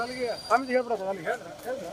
ಅಲ್ಲಿಗೆ ಸ್ವಾಮೀಜಿ ಹೇಳ್ಬಿಡ ಸರ್ ಅಲ್ಲಿಗೆ ಹೇಳಿದ್ರ ಹೇಳಿದ್ರ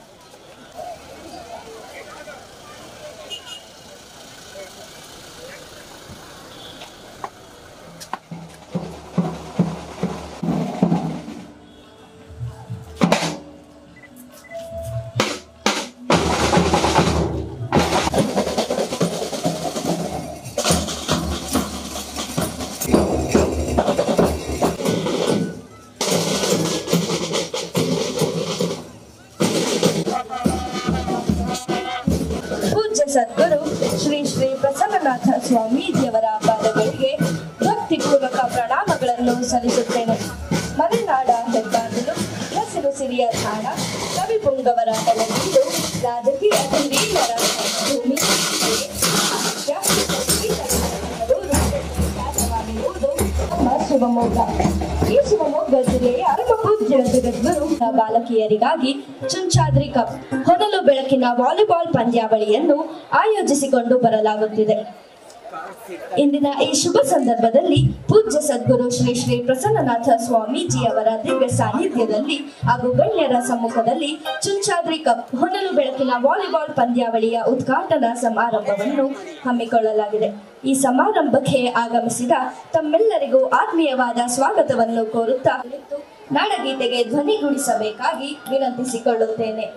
ಪೂಜ್ಯ ಸದ್ಗುರು ಶ್ರೀ ಶ್ರೀ ಪ್ರಸನ್ನನಾಥ ಸ್ವಾಮೀಜಿಯವರ ಪಾದಗಳಿಗೆ ಭಕ್ತಿಪೂರ್ವಕ ಪ್ರಣಾಮಗಳನ್ನು ಸಲ್ಲಿಸುತ್ತೇನೆ ಮಲೆನಾಡ ಹೆಬ್ಬಾಗಿಲು ಹಸಿರು ಸಿರಿಯ ತಾಣ ಕವಿ ಪುಂಗವರ ತಲೆಗಿಂದು ರಾಜಕೀಯ ಹಿರಿಯರ ಭೂಮಿ ಸಾಹಿತ್ಯ, ಸಂಗೀತ, ಕಡೂರು, ಖ್ಯಾತವಾಗಿರುವುದು ನಮ್ಮ ಶಿವಮೊಗ್ಗ ಈ ಶಿವಮೊಗ್ಗ ಜಿಲ್ಲೆಯ ಅಲ್ಪ ಪೂಜ್ಯ ಜಗದ್ಗುರು ಬಾಲಕಿಯರಿಗಾಗಿ ಚುಂಚಾದ್ರಿ ಕಪ್ ಹೊನಲು ಬೆಳಕಿನ ವಾಲಿಬಾಲ್ ಪಂದ್ಯಾವಳಿಯನ್ನು ಆಯೋಜಿಸಿಕೊಂಡು ಬರಲಾಗುತ್ತಿದೆ ಇಂದಿನ ಈ ಶುಭ ಸಂದರ್ಭದಲ್ಲಿ ಪೂಜ್ಯ ಸದ್ಗುರು ಶ್ರೀ ಶ್ರೀ ಪ್ರಸನ್ನನಾಥ ಸ್ವಾಮೀಜಿ ಅವರ ದಿವ್ಯ ಸಾನ್ನಿಧ್ಯದಲ್ಲಿ ಹಾಗೂ ಗಣ್ಯರ ಸಮ್ಮುಖದಲ್ಲಿ ಚುಂಚಾದ್ರಿ ಕಪ್ ಹೊನಲು ಬೆಳಕಿನ ವಾಲಿಬಾಲ್ ಪಂದ್ಯಾವಳಿಯ ಉದ್ಘಾಟನಾ ಸಮಾರಂಭವನ್ನು ಹಮ್ಮಿಕೊಳ್ಳಲಾಗಿದೆ ಈ ಸಮಾರಂಭಕ್ಕೆ ಆಗಮಿಸಿದ ತಮ್ಮೆಲ್ಲರಿಗೂ ಆತ್ಮೀಯವಾದ ಸ್ವಾಗತವನ್ನು ಕೋರುತ್ತಾ ನಾಡಗೀತೆಗೆ ಧ್ವನಿಗೂಡಿಸಬೇಕಾಗಿ ವಿನಂತಿಸಿಕೊಳ್ಳುತ್ತೇನೆ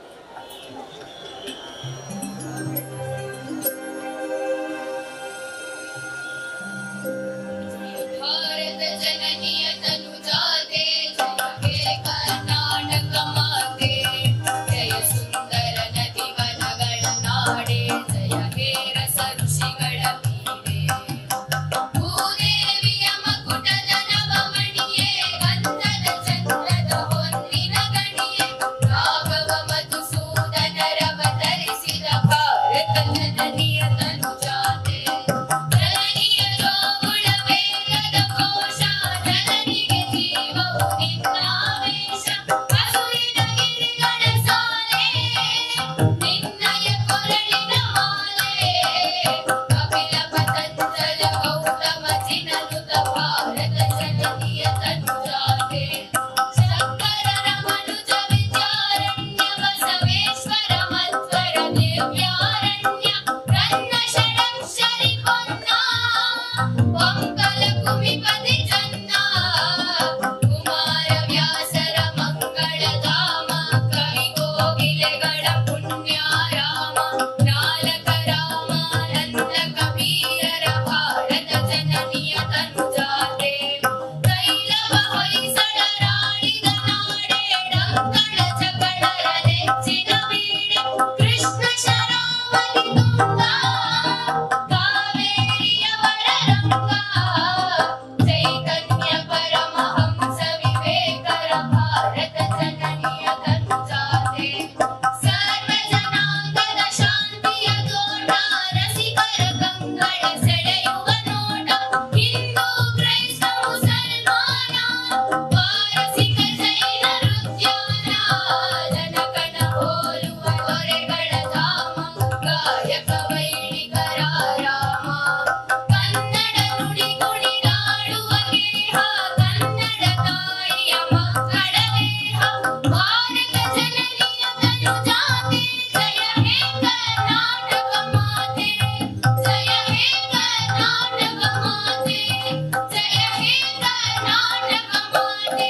ಭಾರತ ಜನನಿಯ ತನುಜಾತೆ ಜಯ ಕರ್ನಾಟಕ ಮಾತೆ ಜಯ ಸುಂದರ ನದಿ ವನಗಳ ನಾಡೆ ಜಯ ಹೇ ರಸ ಋಷಿಗಳ ವೀರೆ ಭೂದೇವಿಯ ಮಕುಟದ ನವಮಣಿಯೇ ಗಂಧದ ಚಂದ್ರದ ಹೊನ್ನಿನ ಗಣಿಯೇ ರಾಘವ ಮಧುಸೂದನರವತರಿಸಿದ ಭಾರತ ಜನನಿಯ ತನುಜಾತೆ ಜನನಿಯ ಜೋಗುಳ ವೇದದ ಕೋಶ ಜನನಿಗೆ ಜೀವವು ನಿನ್ನಾವೇಶ ಹಸುರಿನ ಗಿರಿಗಳ ಸಾಲೆ ನಿನ್ನಯ ಕೊರಳಿನ ಮಾಲೆ ಕಪಿಲ ಪತಂಜಲ ಗೌತಮ ಚಿನನುತ ಭಾರತ ಜನನಿಯ ತನುಜಾತೆ ಶಂಕರರ ಮನುಜ ವಿದ್ಯಾರಣ್ಯ ಬಸವೇಶ್ವರ ಮಧ್ವರ ದಿವ್ಯಾರಣ್ಯ ರನ್ನ ಷಡಕ್ಷರಿ ಪೊನ್ನ ಮಂಗಲ ಕುಮಿಪತಿ ಚನ್ನ ಕುಮಾರ ವ್ಯಾಸರ ಮಂಗಳ ಧಾಮ ಕವಿ ಕೋಗಿಲೆಗಳ ಪುಣ್ಯ ರಾಮ ನಾಲಕ ರಾಮ ನಂದ ಕಬೀರರ ಭಾರತ ಜನನಿಯ ತನುಜಾತೆ ಕೈಲವ ಹೊಯ್ಸಳ ರಾಣಿದ ನಾಡೆ ಡಂಗಳ ಜಗಳರ ನೆಚ್ಚಿನ ಬೀಡೆ ಕೃಷ್ಣ ಶರಾವತಿ ತುಂಗ ಕಾವೇರಿಯವರ ರಂಗ ಚೈತನ್ಯ ಪರಮಹಂಸ ವಿವೇಕರ ಭಾರತ ಜನನಿಯ ತನುಜಾತೆ ಸರ್ವ ಜನಾಂಗದ ಶಾಂತಿಯ ತೋಟ ರಸಿಕರ ಕಂಗಳ ಸೆಳೆಯುವ ನೋಟ ಹಿಂದೂ ಕ್ರೈಸ್ತ ಮುಸಲ್ಮಾನ ಪಾರಸಿಕ ಜೈನರು ಧ್ಯಾನ ಜನಗಣ ಹೋಲುವ ದೊರೆಗಳ ಧಾಮ ಗಾಯಕ ವೈಣಿಕರ ರಾಮ ಕನ್ನಡ ನುಡಿ ಕುಣಿದಾಡುವ ಗೇಹ ಕನ್ನಡ ತಾಯಿಯ ಮಕ್ಕಳ ದೇಹ ಭಾರತ ಜನನಿಯ ತನುಜಾತೆ ಜಯ ಹೇ ಕರ್ನಾಟಕ ಮಾತೆ ಜಯ ಹೇ ಕರ್ನಾಟಕ ಮಾತೆ ಜಯ ಹೇ ಕರ್ನಾಟಕ ಮಾತೆ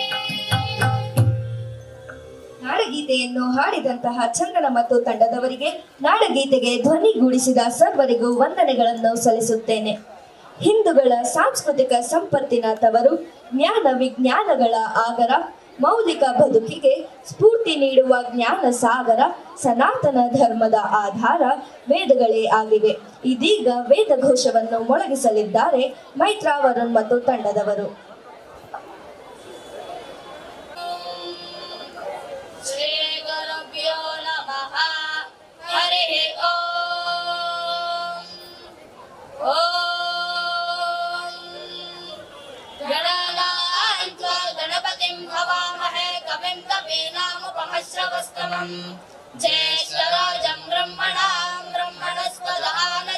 ನಾಡಗೀತೆಯನ್ನು ಹಾಡಿದಂತಹ ಚಂದನ ಮತ್ತು ತಂಡದವರಿಗೆ ನಾಡಗೀತೆಗೆ ಧ್ವನಿಗೂಡಿಸಿದ ಸರ್ವರಿಗೂ ವಂದನೆಗಳನ್ನು ಸಲ್ಲಿಸುತ್ತೇನೆ ಹಿಂದೂಗಳ ಸಾಂಸ್ಕೃತಿಕ ಸಂಪತ್ತಿನ ತವರು ಜ್ಞಾನ ವಿಜ್ಞಾನಗಳ ಆಗರ ಮೌಲಿಕ ಬದುಕಿಗೆ ಸ್ಫೂರ್ತಿ ನೀಡುವ ಜ್ಞಾನ ಸಾಗರ ಸನಾತನ ಧರ್ಮದ ಆಧಾರ ವೇದಗಳೇ ಆಗಿವೆ ಇದೀಗ ವೇದಘೋಷವನ್ನು ಮೊಳಗಿಸಲಿದ್ದಾರೆ ಮೈತ್ರಾ ವರುಣ್ ಮತ್ತು ತಂಡದವರು ಶ್ರೀ ಗುರುಭ್ಯೋ ನಮಃ ಹರಿ ಓಂ ಓಂ ಗಣನಾನ್ತ್ವಾ ಗಣಪತಿಂ ಹವಾಮಹೇ ಕವಿಂ ಕವೀನಾಮುಪಮಶ್ರವಸ್ತಮಂ ಜ್ಯೇಷ್ಠರಾಜಂ ಬ್ರಹ್ಮಣಾಂ ಬ್ರಹ್ಮಣಸ್ಪದಾನ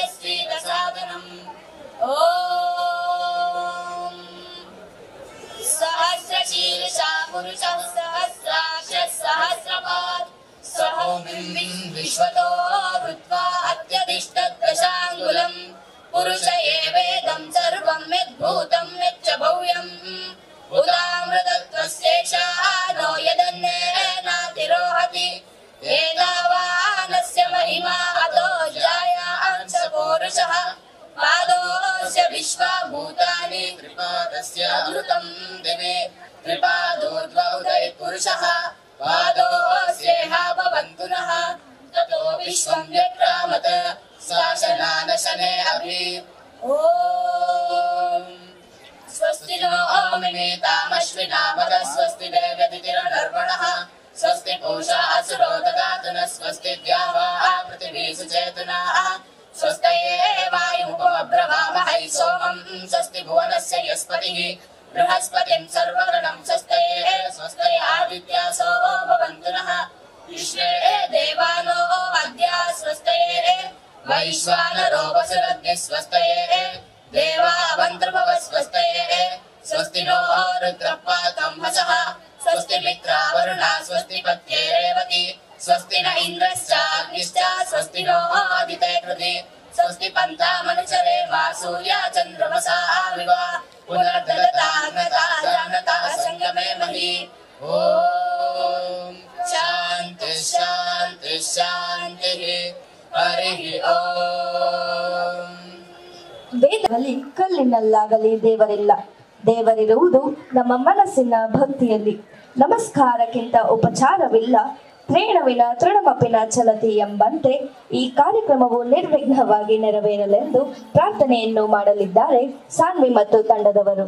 ಶೃಣ್ವನ್ನೋತಿಭಿಶ್ರೀದಸಾದನಂ ಓಂ सहस्रशीर्षा पुरुषः सहस्राक्षः सहस्रपात् स्वहोमिं विश्वतो वृत्वा अत्यधिष्ठद्दशाङ्गुलम् पुरुष एवेदं सर्वं यद्भूतं यच्च भव्यम् उदामृतत्वस्येषा नो यदन्नेनातिरोहति एतावानस्य महिमा अतो जायाञ्च पौरुषः पादोऽस्य विश्वाभूतानि त्रिपादस्य धृतं दिवि त्रिपादोद्वौदै पुरुषः पादोऽस्येह भवन्तु नः ततो विश्वं व्यक्रामत शासनानशने अभि ॐ स्वस्ति नो ओमिनीतामश्विनामद स्वस्ति देव्यतिथिरनर्वणः स्वस्ति पूषा असुरो ददातु न स्वस्ति द्यावा पृथिवीषु चेतनाः स्वस्तये वायुमुपब्रवामहै सोमम् स्वस्ति भुवनस्य यस्पतिः बृहस्पतिं सर्वगणं स्वस्तये स्वस्तये आदित्यासो भवन्तु नः विश्वे देवानो अद्या स्वस्तये वैश्वानरो वसुरग्निः स्वस्तये देवावन्तर्भव स्वस्तये स्वस्ति नो रुद्रपातं हसः स्वस्ति मित्रावरुणा स्वस्ति पत्ये रेवति स्वस्ति न इन्द्रश्चाग्निश्च स्वस्ति नो आदिते कृति स्वस्ति पन्तामनुचरे वा सूर्या चन्द्रमसा विव पुनर्दलता नता जानता सङ्गमे महि ॐ शान्ति शान्ति शान्तिः हरिः ॐ ವೇದದಲ್ಲಿ ಕಲ್ಲಿನಲ್ಲಾಗಲಿ ದೇವರಿಲ್ಲ ದೇವರಿರುವುದು ನಮ್ಮ ಮನಸ್ಸಿನ ಭಕ್ತಿಯಲ್ಲಿ ನಮಸ್ಕಾರಕ್ಕಿಂತ ಉಪಚಾರವಿಲ್ಲ ತ್ರೇಣವಿನ ತೃಣಮಪಿನ ಚಲತಿ ಎಂಬಂತೆ ಈ ಕಾರ್ಯಕ್ರಮವು ನಿರ್ವಿಘ್ನವಾಗಿ ನೆರವೇರಲೆಂದು ಪ್ರಾರ್ಥನೆಯನ್ನು ಮಾಡಲಿದ್ದಾರೆ ಸಾನ್ವಿ ಮತ್ತು ತಂಡದವರು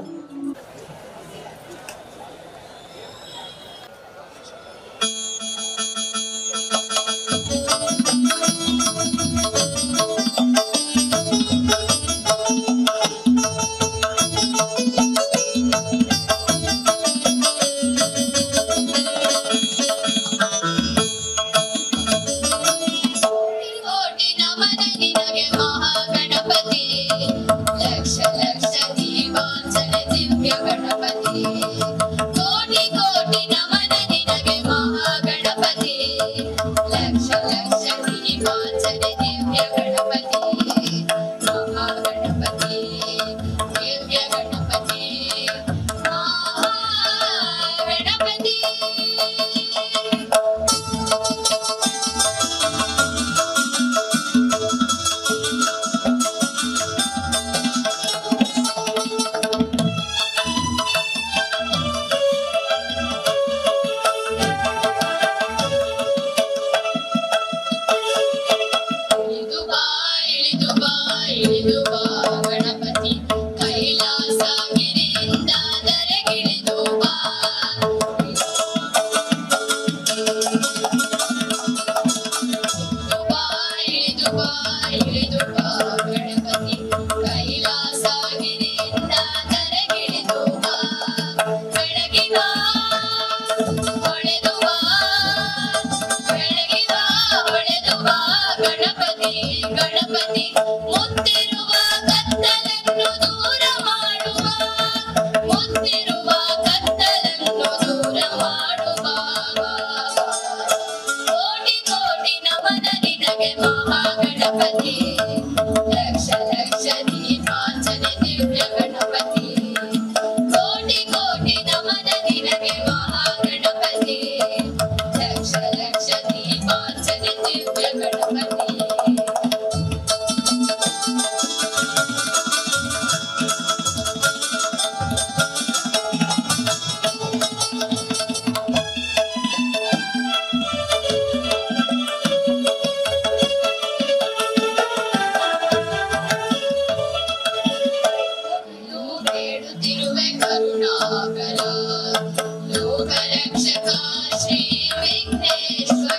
ಕೋಟಿ ನಮನ ನಿನಗೆ ಮಹಾಗಣಪತಿ ಲಕ್ಷ ಲಕ್ಷ ದೀಪಾಂಚನೆ ದಿವ್ಯ ಗಣಪತಿ ಕೋಟಿ ಕೋಟಿ ನಮನ ನಿನಗೆ ಮಹಾಗಣಪತಿ ಲಕ್ಷ ಲಕ್ಷ ದೀಪಾಂಚನೆ ದಿವ್ಯ ಗಣಪತಿ ಮಹಾಗಣಪತಿ ದಿವ್ಯ ಗಣಪತಿ ಮಹಾಗಣಪತಿ ಇಳಿದು ಬಾ ಇಳಿದು ಬಾ ಇಳಿದು ಬಾ ಗಣಪತಿ ಕೈಲಾಸ ಗಿರಿಯಿಂದ ಧರೆಗಿಳಿದು ಬಾ ಇಳಿದು ಬಾ ಇಳಿದು ಬಾ ಇಳಿದು ಬಾ ಗಣಪತಿ ಕೈಲಾಸ ಗಿರಿಯಿಂದ ಧರೆಗಿಳಿದು ಬಾ ಬೆಳಗಿ ಬಾ ಹೊಳೆದು ಬಾ ಬೆಳಗಿ ಬಾ ಹೊಳೆದು ಬಾ ಗಣಪತಿ ಗಣಪತಿ ಮುತ್ತಿರುವ ಕತ್ತಲನ್ನು ದೂರ ಮಾಡುವ ಮುತ್ತಿರುವ ಕತ್ತಲನ್ನು ದೂರ ಮಾಡುವ ಕೋಟಿ ಕೋಟಿ ನಮನ ನಿನಗೆ ಮಹಾಗಣಪತಿ ಲಕ್ಷ ಲಕ್ಷ ದೀಪಾಂಚನೆ ದಿವ್ಯ ಗಣಪತಿ ಕೋಟಿ ಕೋಟಿ ನಮನ ನಿನಗೆ ಮಹಾಗಣಪತಿ ಲಕ್ಷ ಲಕ್ಷ ದೀಪಾಂಚನೆ ದಿವ್ಯ ಗಣಪತಿ ಬೇಡುತ್ತಿರುವೆ ಕರುಣಾಕರ ಲೋಕರಕ್ಷಕ ಶ್ರೀ ವಿಘ್ನೇಶ್ವರ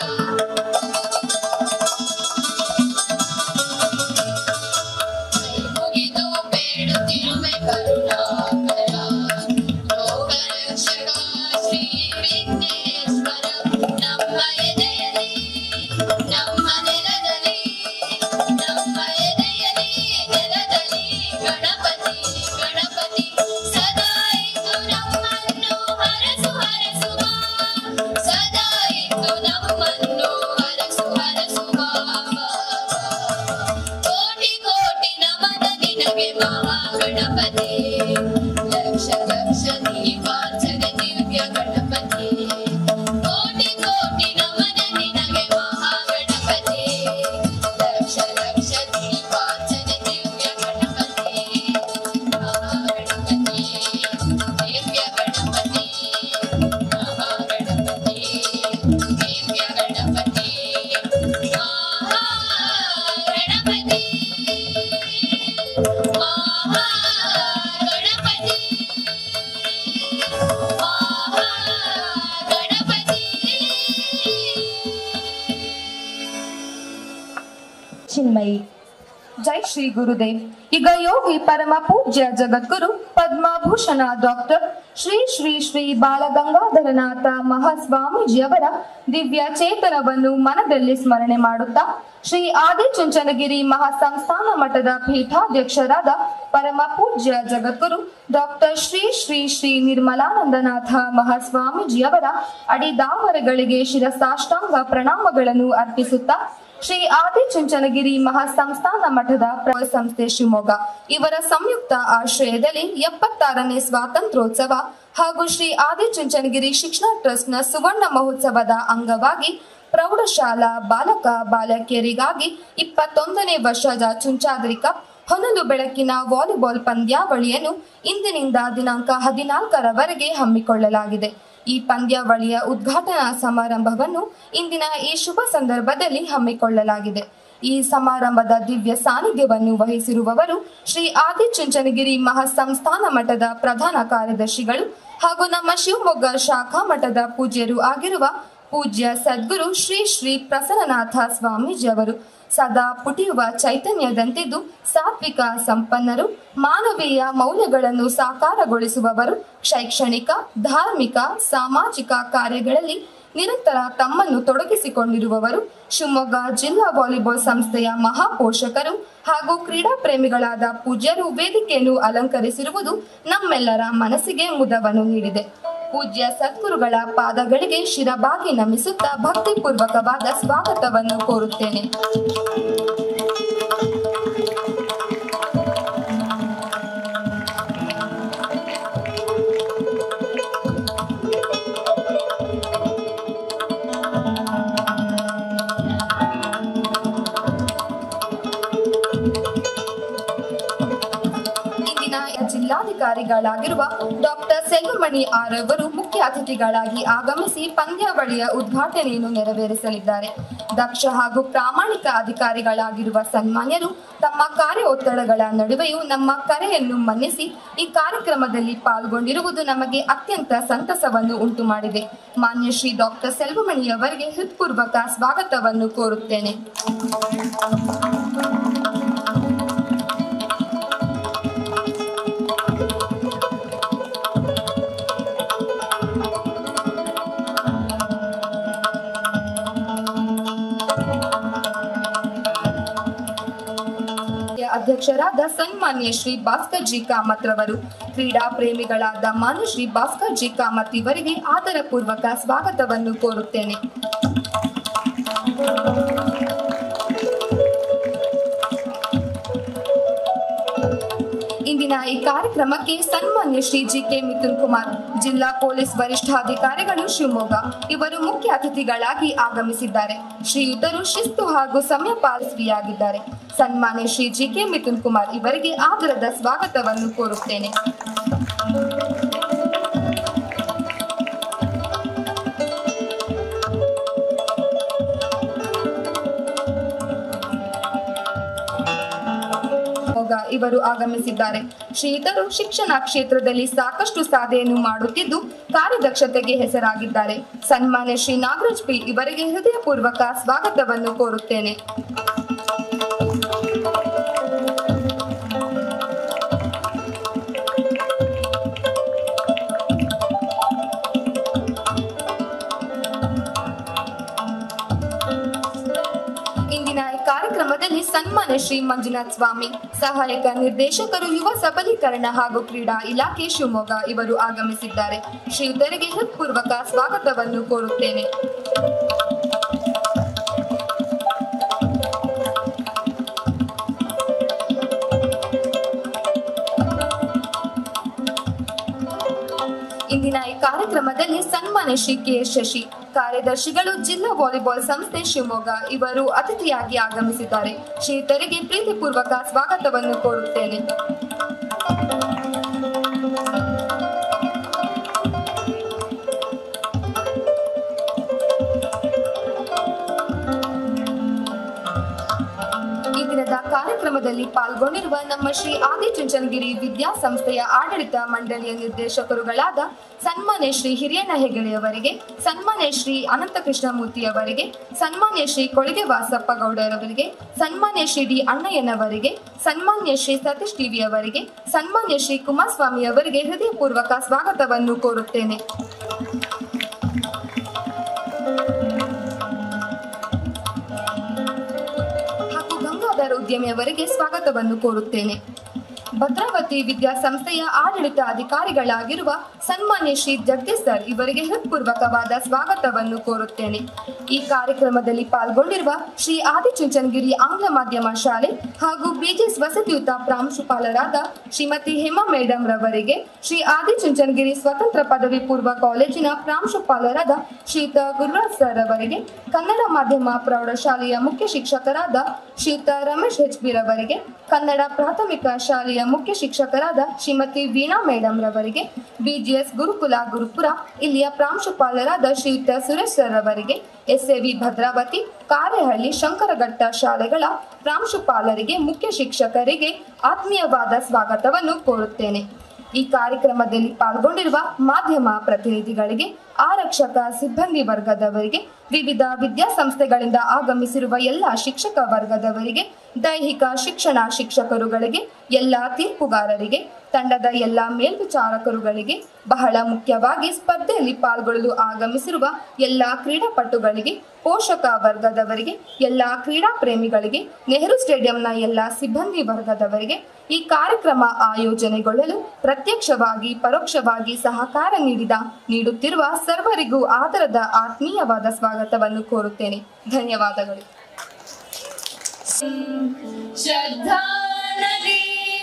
ಕೈ ಮುಗಿದು ಬೇಡುತ್ತಿರುವೆ ಕರುಣಾಕರ ಲೋಕರಕ್ಷಕ ಶ್ರೀ ವಿಘ್ನೇಶ್ವರ ನಮ್ಮ ಎದೆಯಲ್ಲಿ ನಮ್ಮ ನೆಲದಲ್ಲಿ ನಮ್ಮ ಎದೆಯಲ್ಲಿ ನೆಲದಲ್ಲಿ ಗಣಪತಿ ಗಣಪತಿ ಸದಾ ಇದ್ದು ಗಣಪತಿ ಲಕ್ಷ ಲಕ್ಷ ದೀಪಾರ್ಚನೆ ದಿವ್ಯ ಗಣಪತಿ ಕೋಟಿ ಕೋಟಿ ನಮನ ನಿನಗೆ ಮಹಾಗಣಪತಿ ಲಕ್ಷ ಲಕ್ಷ ದೀಪಾರ್ಚನೆ ದಿವ್ಯ ಗಣಪತಿ ಮಹಾಗಣಪತಿ ದಿವ್ಯ ಗಣಪತಿ ಮಹಾಗಣಪತಿ ದಿವ್ಯ ಗಣಪತಿ ಮಹಾಗಣಪತಿ ಮಹಾಗಣಪತಿ ಮಹಾಗಣಪತಿ ಚಿನ್ಮಯಿ ಜೈ ಶ್ರೀ ಗುರುದೇವ್ ಈಗ ಯೋಗಿ ಪರಮ ಪೂಜ್ಯ ಜಗದ್ಗುರು ಪದ್ಮಭೂಷಣ ಡಾಕ್ಟರ್ ಶ್ರೀ ಶ್ರೀ ಶ್ರೀ ಬಾಲಗಂಗಾಧರನಾಥ ಮಹಾಸ್ವಾಮೀಜಿಯವರ ದಿವ್ಯ ಚೇತನವನ್ನು ಮನದಲ್ಲಿ ಸ್ಮರಣೆ ಮಾಡುತ್ತಾ ಶ್ರೀ ಆದಿಚುಂಚನಗಿರಿ ಮಹಾಸಂಸ್ಥಾನ ಮಠದ ಪೀಠಾಧ್ಯಕ್ಷರಾದ ಪರಮ ಪೂಜ್ಯ ಜಗದ್ಗುರು ಡಾಕ್ಟರ್ ಶ್ರೀ ಶ್ರೀ ಶ್ರೀ ನಿರ್ಮಲಾನಂದನಾಥ ಮಹಾಸ್ವಾಮೀಜಿಯವರ ಅಡಿದಾವರಗಳಿಗೆ ಶಿರಸಾಷ್ಟಾಂಗ ಪ್ರಣಾಮಗಳನ್ನು ಅರ್ಪಿಸುತ್ತಾ ಶ್ರೀ ಆದಿಚುಂಚನಗಿರಿ ಮಹಾಸಂಸ್ಥಾನ ಮಠದ ಪ್ರ- ಸಂಸ್ಥೆ ಶಿವಮೊಗ್ಗ ಇವರ ಸಂಯುಕ್ತ ಆಶ್ರಯದಲ್ಲಿ ಎಪ್ಪತ್ತಾರನೇ ಸ್ವಾತಂತ್ರ್ಯೋತ್ಸವ ಹಾಗೂ ಶ್ರೀ ಆದಿಚುಂಚನಗಿರಿ ಶಿಕ್ಷಣ ಟ್ರಸ್ಟ್ನ ಸುವರ್ಣ ಮಹೋತ್ಸವದ ಅಂಗವಾಗಿ ಪ್ರೌಢಶಾಲಾ ಬಾಲಕ ಬಾಲಕಿಯರಿಗಾಗಿ ಇಪ್ಪತ್ತೊಂದನೇ ವರ್ಷದ ಚುಂಚಾದರಿ ಕಪ್ ಹೊನಲು ಬೆಳಕಿನ ವಾಲಿಬಾಲ್ ಪಂದ್ಯಾವಳಿಯನ್ನು ಇಂದಿನಿಂದ ದಿನಾಂಕ ಹದಿನಾಲ್ಕರವರೆಗೆ ಹಮ್ಮಿಕೊಳ್ಳಲಾಗಿದೆ ಈ ಪಂದ್ಯಾವಳಿಯ ಉದ್ಘಾಟನಾ ಸಮಾರಂಭವನ್ನು ಇಂದಿನ ಈ ಶುಭ ಸಂದರ್ಭದಲ್ಲಿ ಹಮ್ಮಿಕೊಳ್ಳಲಾಗಿದೆ ಈ ಸಮಾರಂಭದ ದಿವ್ಯ ಸಾನ್ನಿಧ್ಯವನ್ನು ವಹಿಸಿರುವವರು ಶ್ರೀ ಆದಿಚುಂಚನಗಿರಿ ಮಹಾಸಂಸ್ಥಾನ ಮಠದ ಪ್ರಧಾನ ಕಾರ್ಯದರ್ಶಿಗಳು ಹಾಗೂ ನಮ್ಮ ಶಿವಮೊಗ್ಗ ಶಾಖಾ ಮಠದ ಪೂಜ್ಯರು ಆಗಿರುವ ಪೂಜ್ಯ ಸದ್ಗುರು ಶ್ರೀ ಶ್ರೀ ಪ್ರಸನ್ನನಾಥ ಸ್ವಾಮೀಜಿಯವರು ಸದಾ ಪುಟಿಯುವ ಚೈತನ್ಯದಂತಿದ್ದು ಸಾತ್ವಿಕ ಸಂಪನ್ನರು ಮಾನವೀಯ ಮೌಲ್ಯಗಳನ್ನು ಸಾಕಾರಗೊಳಿಸುವವರು ಶೈಕ್ಷಣಿಕ ಧಾರ್ಮಿಕ ಸಾಮಾಜಿಕ ಕಾರ್ಯಗಳಲ್ಲಿ ನಿರಂತರ ತಮ್ಮನ್ನು ತೊಡಗಿಸಿಕೊಂಡಿರುವವರು ಶಿವಮೊಗ್ಗ ಜಿಲ್ಲಾ ವಾಲಿಬಾಲ್ ಸಂಸ್ಥೆಯ ಮಹಾಪೋಷಕರು ಹಾಗೂ ಕ್ರೀಡಾ ಪ್ರೇಮಿಗಳಾದ ಪೂಜ್ಯರು ವೇದಿಕೆಯನ್ನು ಅಲಂಕರಿಸಿರುವುದು ನಮ್ಮೆಲ್ಲರ ಮನಸ್ಸಿಗೆ ಮುದವನ್ನು ನೀಡಿದೆ ಪೂಜ್ಯ ಸದ್ಗುರುಗಳ ಪಾದಗಳಿಗೆ ಶಿರಬಾಗಿ ನಮಿಸುತ್ತಾ ಭಕ್ತಿಪೂರ್ವಕವಾದ ಸ್ವಾಗತವನ್ನು ಕೋರುತ್ತೇನೆ ಇಂದಿನ ಜಿಲ್ಲಾಧಿಕಾರಿಗಳಾಗಿರುವ ಡಾಕ್ಟರ್ ಸೆಲ್ವಮಣಿ ಆರ್ ಅವರು ಮುಖ್ಯ ಅತಿಥಿಗಳಾಗಿ ಆಗಮಿಸಿ ಪಂದ್ಯಾವಳಿಯ ಉದ್ಘಾಟನೆಯನ್ನು ನೆರವೇರಿಸಲಿದ್ದಾರೆ ದಕ್ಷ ಹಾಗೂ ಪ್ರಾಮಾಣಿಕ ಅಧಿಕಾರಿಗಳಾಗಿರುವ ಸನ್ಮಾನ್ಯರು ತಮ್ಮ ಕಾರ್ಯ ಒತ್ತಡಗಳ ನಡುವೆಯೂ ನಮ್ಮ ಕರೆಯನ್ನು ಮನ್ನಿಸಿ ಈ ಕಾರ್ಯಕ್ರಮದಲ್ಲಿ ಪಾಲ್ಗೊಂಡಿರುವುದು ನಮಗೆ ಅತ್ಯಂತ ಸಂತಸವನ್ನು ಉಂಟು ಮಾಡಿದೆ ಮಾನ್ಯ ಶ್ರೀ ಡಾಕ್ಟರ್ ಸೆಲ್ವಮಣಿಯವರಿಗೆ ಹೃತ್ಪೂರ್ವಕ ಸ್ವಾಗತವನ್ನು ಕೋರುತ್ತೇನೆ ಅಧ್ಯಕ್ಷರಾದ ಸನ್ಮಾನ್ಯ ಶ್ರೀ ಭಾಸ್ಕರ್ ಜಿ ಕಾಮತ್ ರವರು ಕ್ರೀಡಾ ಪ್ರೇಮಿಗಳಾದ ಮಾನ್ಯ ಶ್ರೀ ಭಾಸ್ಕರ್ ಜಿ ಕಾಮತ್ ಇವರಿಗೆ ಆದರ ಪೂರ್ವಕ ಸ್ವಾಗತವನ್ನು ಕೋರುತ್ತೇನೆ ಇಂದಿನ ಈ ಕಾರ್ಯಕ್ರಮಕ್ಕೆ ಸನ್ಮಾನ್ಯ ಶ್ರೀ ಜಿ ಕೆ ಮಿಥುನ್ ಕುಮಾರ್ ಜಿಲ್ಲಾ ಪೊಲೀಸ್ ವರಿಷ್ಠಾಧಿಕಾರಿಗಳು ಶಿವಮೊಗ್ಗ ಇವರು ಮುಖ್ಯ ಅತಿಥಿಗಳಾಗಿ ಆಗಮಿಸಿದ್ದಾರೆ ಶ್ರೀಯುತರು ಶಿಸ್ತು ಹಾಗೂ ಸಮಯ ಪಾಲಿಸುವಿಯಾಗಿದ್ದಾರೆ ಸನ್ಮಾನ್ಯ ಶ್ರೀ ಜಿ ಕೆ ಮಿಥುನ್ ಕುಮಾರ್ ಇವರಿಗೆ ಆದರದ ಸ್ವಾಗತವನ್ನು ಕೋರುತ್ತೇನೆ ಶಿವಮೊಗ್ಗ ಇವರು ಆಗಮಿಸಿದ್ದಾರೆ ಶ್ರೀಯುತರು ಶಿಕ್ಷಣ ಕ್ಷೇತ್ರದಲ್ಲಿ ಸಾಕಷ್ಟು ಸಾಧನೆಯನ್ನು ಮಾಡುತ್ತಿದ್ದು ಕಾರ್ಯದಕ್ಷತೆಗೆ ಹೆಸರಾಗಿದ್ದಾರೆ ಸನ್ಮಾನ್ಯ ಶ್ರೀ ನಾಗರಾಜ್ ಪಿ ಇವರಿಗೆ ಹೃದಯಪೂರ್ವಕ ಸ್ವಾಗತವನ್ನು ಕೋರುತ್ತೇನೆ ಇಂದಿನ ಈ ಕಾರ್ಯಕ್ರಮದಲ್ಲಿ ಸನ್ಮಾನ್ಯ ಶ್ರೀ ಮಂಜುನಾಥ್ ಸ್ವಾಮಿ ಸಹಾಯಕ ನಿರ್ದೇಶಕರು ಯುವ ಸಬಲೀಕರಣ ಹಾಗೂ ಕ್ರೀಡಾ ಇಲಾಖೆ ಶಿವಮೊಗ್ಗ ಇವರು ಆಗಮಿಸಿದ್ದಾರೆ ಶ್ರೀಯುತರಿಗೆ ಹೃತ್ಪೂರ್ವಕ ಸ್ವಾಗತವನ್ನು ಕೋರುತ್ತೇನೆ ಇಂದಿನ ಈ ಕಾರ್ಯಕ್ರಮದಲ್ಲಿ ಸನ್ಮಾನ್ಯ ಶ್ರೀ ಕೆ ಎಸ್ ಶಶಿ ಕಾರ್ಯದರ್ಶಿಗಳು ಜಿಲ್ಲಾ ವಾಲಿಬಾಲ್ ಸಂಸ್ಥೆ ಶಿವಮೊಗ್ಗ ಇವರು ಅತಿಥಿಯಾಗಿ ಆಗಮಿಸಿದ್ದಾರೆ ಶ್ರೀತರಿಗೆ ಪ್ರೀತಿಪೂರ್ವಕ ಸ್ವಾಗತವನ್ನು ಕೋರುತ್ತೇನೆ ಈ ದಿನದ ಕಾರ್ಯಕ್ರಮದಲ್ಲಿ ಪಾಲ್ಗೊಂಡಿರುವ ನಮ್ಮ ಶ್ರೀ ಆದಿಚುಂಚನಗಿರಿ ವಿದ್ಯಾಸಂಸ್ಥೆಯ ಆಡಳಿತ ಮಂಡಳಿಯ ನಿರ್ದೇಶಕರುಗಳಾದ ಸನ್ಮಾನ್ಯ ಶ್ರೀ ಹಿರಿಯಣ್ಣ ಹೆಗಡೆಯವರಿಗೆ ಸನ್ಮಾನ್ಯ ಶ್ರೀ ಅನಂತಕೃಷ್ಣಮೂರ್ತಿ ಅವರಿಗೆ ಸನ್ಮಾನ್ಯ ಶ್ರೀ ಕೊಳಿಗೆ ವಾಸಪ್ಪ ಗೌಡರವರಿಗೆ ಸನ್ಮಾನ್ಯ ಶ್ರೀ ಡಿ ಅಣ್ಣಯ್ಯನವರಿಗೆ ಸನ್ಮಾನ್ಯ ಶ್ರೀ ಸತೀಶ್ ಟಿವಿ ಅವರಿಗೆ ಸನ್ಮಾನ್ಯ ಶ್ರೀ ಕುಮಾರಸ್ವಾಮಿ ಅವರಿಗೆ ಹೃದಯಪೂರ್ವಕ ಸ್ವಾಗತವನ್ನು ಕೋರುತ್ತೇನೆ ಹಾಗೂ ಗಂಗಾಧರ ಉದ್ಯಮಿ ಅವರಿಗೆ ಸ್ವಾಗತವನ್ನು ಕೋರುತ್ತೇನೆ ಭದ್ರಾವತಿ ವಿದ್ಯಾಸಂಸ್ಥೆಯ ಆಡಳಿತ ಅಧಿಕಾರಿಗಳಾಗಿರುವ ಸನ್ಮಾನ್ಯ ಶ್ರೀ ಜಗದೀಶ್ ಸರ್ ಇವರಿಗೆ ಹೃತ್ಪೂರ್ವಕವಾದ ಸ್ವಾಗತವನ್ನು ಕೋರುತ್ತೇನೆ ಈ ಕಾರ್ಯಕ್ರಮದಲ್ಲಿ ಪಾಲ್ಗೊಂಡಿರುವ ಶ್ರೀ ಆದಿಚುಂಚನಗಿರಿ ಆಂಗ್ಲ ಮಾಧ್ಯಮ ಶಾಲೆ ಹಾಗೂ ಬಿಜೆಎಸ್ ವಸತಿಯುತ ಪ್ರಾಂಶುಪಾಲರಾದ ಶ್ರೀಮತಿ ಹೇಮಾ ಮೇಡಂ ರವರಿಗೆ ಶ್ರೀ ಆದಿಚುಂಚನಗಿರಿ ಸ್ವತಂತ್ರ ಪದವಿ ಪೂರ್ವ ಕಾಲೇಜಿನ ಪ್ರಾಂಶುಪಾಲರಾದ ಶ್ರೀಯುತ ಗುರುರಾಜ್ ಸರ್ ಅವರಿಗೆ ಕನ್ನಡ ಮಾಧ್ಯಮ ಪ್ರೌಢಶಾಲೆಯ ಮುಖ್ಯ ಶಿಕ್ಷಕರಾದ ಶ್ರೀಯುತ ರಮೇಶ್ ಹೆಚ್ ಬಿ ರವರಿಗೆ ಕನ್ನಡ ಪ್ರಾಥಮಿಕ ಶಾಲೆಯ ಮುಖ್ಯ ಶಿಕ್ಷಕರಾದ ಶ್ರೀಮತಿ ವೀಣಾ ಮೇಡಂ ರವರಿಗೆ ಬಿಜಿಎಸ್ ಗುರುಕುಲ ಗುರುಪುರ ಇಲ್ಲಿಯ ಪ್ರಾಂಶುಪಾಲರಾದ ಶ್ರೀಯುತ ಸುರೇಶ್ ಸರ್ ಅವರಿಗೆ ಎಸ್ಎವಿ ಭದ್ರಾವತಿ ಕಾರೆಹಳ್ಳಿ ಶಂಕರಘಟ್ಟ ಶಾಲೆಗಳ ಪ್ರಾಂಶುಪಾಲರಿಗೆ ಮುಖ್ಯ ಶಿಕ್ಷಕರಿಗೆ ಆತ್ಮೀಯವಾದ ಸ್ವಾಗತವನ್ನು ಕೋರುತ್ತೇನೆ ಈ ಕಾರ್ಯಕ್ರಮದಲ್ಲಿ ಪಾಲ್ಗೊಂಡಿರುವ ಮಾಧ್ಯಮ ಪ್ರತಿನಿಧಿಗಳಿಗೆ ಆರಕ್ಷಕ ಸಿಬ್ಬಂದಿ ವರ್ಗದವರಿಗೆ ವಿವಿಧ ವಿದ್ಯಾಸಂಸ್ಥೆಗಳಿಂದ ಆಗಮಿಸಿರುವ ಎಲ್ಲ ಶಿಕ್ಷಕ ವರ್ಗದವರಿಗೆ ದೈಹಿಕ ಶಿಕ್ಷಣ ಶಿಕ್ಷಕರುಗಳಿಗೆ ಎಲ್ಲ ತೀರ್ಪುಗಾರರಿಗೆ ತಂಡದ ಎಲ್ಲ ಮೇಲ್ವಿಚಾರಕರುಗಳಿಗೆ ಬಹಳ ಮುಖ್ಯವಾಗಿ ಸ್ಪರ್ಧೆಯಲ್ಲಿ ಪಾಲ್ಗೊಳ್ಳಲು ಆಗಮಿಸಿರುವ ಎಲ್ಲ ಕ್ರೀಡಾಪಟುಗಳಿಗೆ ಪೋಷಕ ವರ್ಗದವರಿಗೆ ಎಲ್ಲ ಕ್ರೀಡಾ ಪ್ರೇಮಿಗಳಿಗೆ ನೆಹರು ಸ್ಟೇಡಿಯಂನ ಎಲ್ಲ ಸಿಬ್ಬಂದಿ ವರ್ಗದವರಿಗೆ ಈ ಕಾರ್ಯಕ್ರಮ ಆಯೋಜನೆಗೊಳ್ಳಲು ಪ್ರತ್ಯಕ್ಷವಾಗಿ ಪರೋಕ್ಷವಾಗಿ ಸಹಕಾರ ನೀಡಿದ ನೀಡುತ್ತಿರುವ ಸರ್ವರಿಗೂ ಆದರದ ಆತ್ಮೀಯವಾದ ಸ್ವಾಗತವನ್ನು ಕೋರುತ್ತೇನೆ ಧನ್ಯವಾದಗಳು श्रद्धा नदी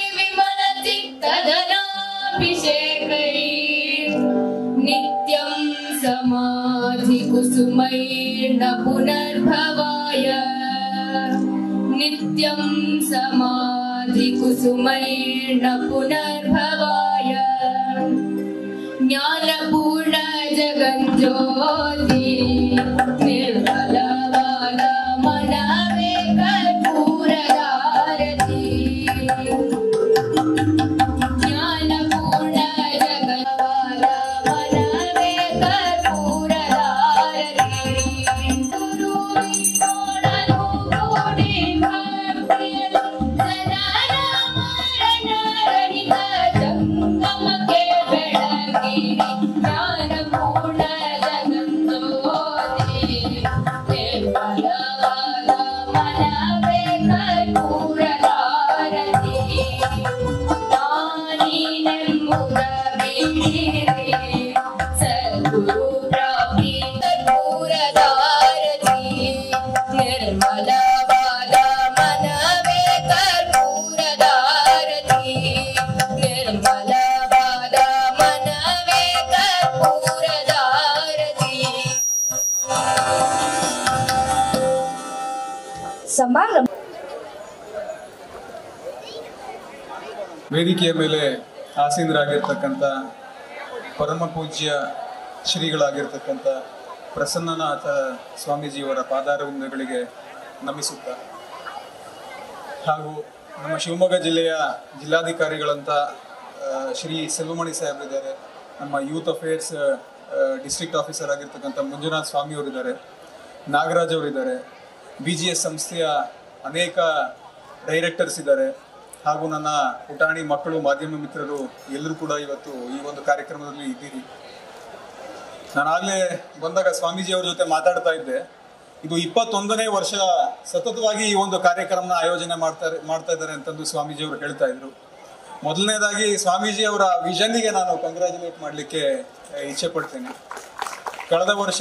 विमलचित्तधनाभिषेकै नित्यं समाधिकुसुमैर्न पुनर्भवाय नित्यं समाधिकुसुमैर्न पुनर्भवाय ज्ञानपूर्ण जगज्योति निर्मलवाद मनवे कर्पूरदारति ज्ञानपूर्ण जगद्वाद मनवे कर्पूरदारति गुरु विष्णोणनु कोटि भक्तियु ಸದಾನಮರಣಿತ ಜಂಗಮಕ್ಕೆ ಬೆಳಗಿರಿ ಜ್ಞಾನಪೂರ್ಣ ಜಗಜ್ಯೋತಿ ನಿರ್ಮಲವಾದ ಮನವೇ ಕರ್ಪೂರದಾರತಿ ನಾನೀನೆಂಬುದ ಬಿಡಿರಿ ಸದ್ಗುರು ಪ್ರಾಪ್ತಿ ಕರ್ಪೂರದಾರತಿ ನಿರ್ಮಲವಾದ ಮನವೇ ಕರ್ಪೂರದಾರತಿ ನಿರ್ಮಲವಾದ ಮನವೇ ಕರ್ಪೂರದಾರತಿ ಸಮಾರಂಭ ವೇದಿಕೆಯ ಮೇಲೆ ಆಸೀನರಾಗಿರ್ತಕ್ಕಂಥ ಪರಮ ಪೂಜ್ಯ ಶ್ರೀಗಳಾಗಿರ್ತಕ್ಕಂಥ ಪ್ರಸನ್ನನಾಥ ಸ್ವಾಮೀಜಿಯವರ ಪಾದಾರವಿಂದಗಳಿಗೆ ನಮಿಸುತ್ತಾ ಹಾಗೂ ನಮ್ಮ ಶಿವಮೊಗ್ಗ ಜಿಲ್ಲೆಯ ಜಿಲ್ಲಾಧಿಕಾರಿಗಳಂತ ಆ, ಶ್ರೀ ಸೆಲ್ವಮಣಿ ಸಾಹೇಬರಿದ್ದಾರೆ ನಮ್ಮ ಯೂತ್ ಅಫೇರ್ಸ್ ಡಿಸ್ಟ್ರಿಕ್ಟ್ ಆಫೀಸರ್ ಆಗಿರ್ತಕ್ಕಂಥ ಮಂಜುನಾಥ್ ಸ್ವಾಮಿ ಅವರಿದ್ದಾರೆ ನಾಗರಾಜ್ ಅವರಿದ್ದಾರೆ ಬಿ ಜಿ ಎಸ್ ಸಂಸ್ಥೆಯ ಅನೇಕ ಡೈರೆಕ್ಟರ್ಸ್ ಇದ್ದಾರೆ ಹಾಗೂ ನನ್ನ ಪುಟಾಣಿ ಮಕ್ಕಳು ಮಾಧ್ಯಮ ಮಿತ್ರರು ಎಲ್ಲರೂ ಕೂಡ ಇವತ್ತು ಈ ಒಂದು ಕಾರ್ಯಕ್ರಮದಲ್ಲಿ ಇದ್ದೀರಿ ನಾನಾಗಲೇ ಬಂದಾಗ ಸ್ವಾಮೀಜಿ ಅವ್ರ ಜೊತೆ ಮಾತಾಡ್ತಾ ಇದ್ದೆ ಇದು ಇಪ್ಪತ್ತೊಂದನೇ ವರ್ಷ ಸತತವಾಗಿ ಈ ಒಂದು ಕಾರ್ಯಕ್ರಮನ ಆಯೋಜನೆ ಮಾಡ್ತಾರೆ ಮಾಡ್ತಾ ಇದ್ದಾರೆ ಅಂತಂದು ಸ್ವಾಮೀಜಿ ಅವರು ಹೇಳ್ತಾ ಇದ್ರು ಮೊದಲನೇದಾಗಿ ಸ್ವಾಮೀಜಿ ಅವರ ವಿಷನ್ಗೆ ನಾನು ಕಂಗ್ರ್ಯಾಚುಲೇಟ್ ಮಾಡಲಿಕ್ಕೆ ಇಚ್ಛೆ ಪಡ್ತೇನೆ ಕಳೆದ ವರ್ಷ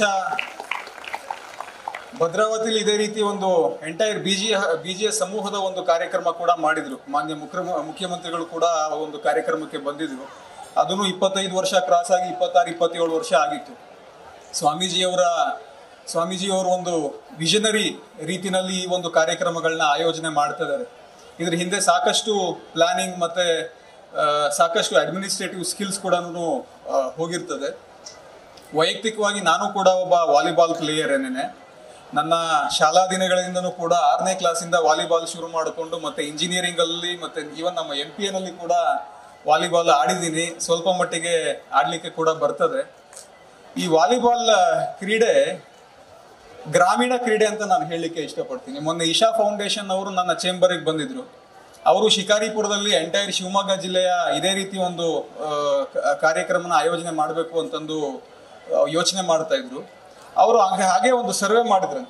ಭದ್ರಾವತಿಲಿ ಇದೇ ರೀತಿ ಒಂದು ಎಂಟೈರ್ ಬಿಜಿ ಬಿಜಿಎ ಸಮೂಹದ ಒಂದು ಕಾರ್ಯಕ್ರಮ ಕೂಡ ಮಾಡಿದ್ರು ಮಾನ್ಯ ಮುಖ್ಯ ಮುಖ್ಯಮಂತ್ರಿಗಳು ಕೂಡ ಆ ಒಂದು ಕಾರ್ಯಕ್ರಮಕ್ಕೆ ಬಂದಿದ್ರು ಅದನ್ನು ಇಪ್ಪತ್ತೈದು ವರ್ಷ ಕ್ರಾಸ್ ಆಗಿ ಇಪ್ಪತ್ತಾರು ಇಪ್ಪತ್ತೇಳು ವರ್ಷ ಆಗಿತ್ತು ಸ್ವಾಮೀಜಿಯವರ ಸ್ವಾಮೀಜಿಯವರು ಒಂದು ವಿಷನರಿ ರೀತಿನಲ್ಲಿ ಈ ಒಂದು ಕಾರ್ಯಕ್ರಮಗಳನ್ನ ಆಯೋಜನೆ ಮಾಡ್ತಾ ಇದ್ದಾರೆ ಇದ್ರ ಹಿಂದೆ ಸಾಕಷ್ಟು ಪ್ಲಾನಿಂಗ್ ಮತ್ತೆ ಆ, ಸಾಕಷ್ಟು ಅಡ್ಮಿನಿಸ್ಟ್ರೇಟಿವ್ ಸ್ಕಿಲ್ಸ್ ಕೂಡ ಹೋಗಿರ್ತದೆ ವೈಯಕ್ತಿಕವಾಗಿ ನಾನು ಕೂಡ ಒಬ್ಬ ವಾಲಿಬಾಲ್ ಪ್ಲೇಯರ್ ಏನೇನೆ ನನ್ನ ಶಾಲಾ ದಿನಗಳಿಂದನೂ ಕೂಡ ಆರನೇ ಕ್ಲಾಸಿಂದ ವಾಲಿಬಾಲ್ ಶುರು ಮಾಡಿಕೊಂಡು ಮತ್ತೆ ಇಂಜಿನಿಯರಿಂಗ್ ಅಲ್ಲಿ ಮತ್ತೆ ಈವನ್ ನಮ್ಮ ಎಂ ಪಿ ಎನಲ್ಲಿ ಕೂಡ ವಾಲಿಬಾಲ್ ಆಡಿದ್ದೀನಿ ಸ್ವಲ್ಪ ಮಟ್ಟಿಗೆ ಆಡ್ಲಿಕ್ಕೆ ಕೂಡ ಬರ್ತದೆ ಈ ವಾಲಿಬಾಲ್ ಕ್ರೀಡೆ ಗ್ರಾಮೀಣ ಕ್ರೀಡೆ ಅಂತ ನಾನು ಹೇಳಲಿಕ್ಕೆ ಇಷ್ಟಪಡ್ತೀನಿ ಮೊನ್ನೆ ಇಶಾ ಫೌಂಡೇಶನ್ ಅವರು ನನ್ನ ಚೇಂಬರ್ಗೆ ಬಂದಿದ್ರು ಅವರು ಶಿಕಾರಿಪುರದಲ್ಲಿ ಎಂಟೈರ್ ಶಿವಮೊಗ್ಗ ಜಿಲ್ಲೆಯ ಇದೇ ರೀತಿ ಒಂದು ಆ, ಕ- ಕಾರ್ಯಕ್ರಮನ ಆಯೋಜನೆ ಮಾಡಬೇಕು ಅಂತಂದು ಆ, ಯೋಚನೆ ಮಾಡ್ತಾ ಇದ್ರು ಅವರು ಹಾಗೆ ಹಾಗೆ ಒಂದು ಸರ್ವೆ ಮಾಡಿದ್ರಂತೆ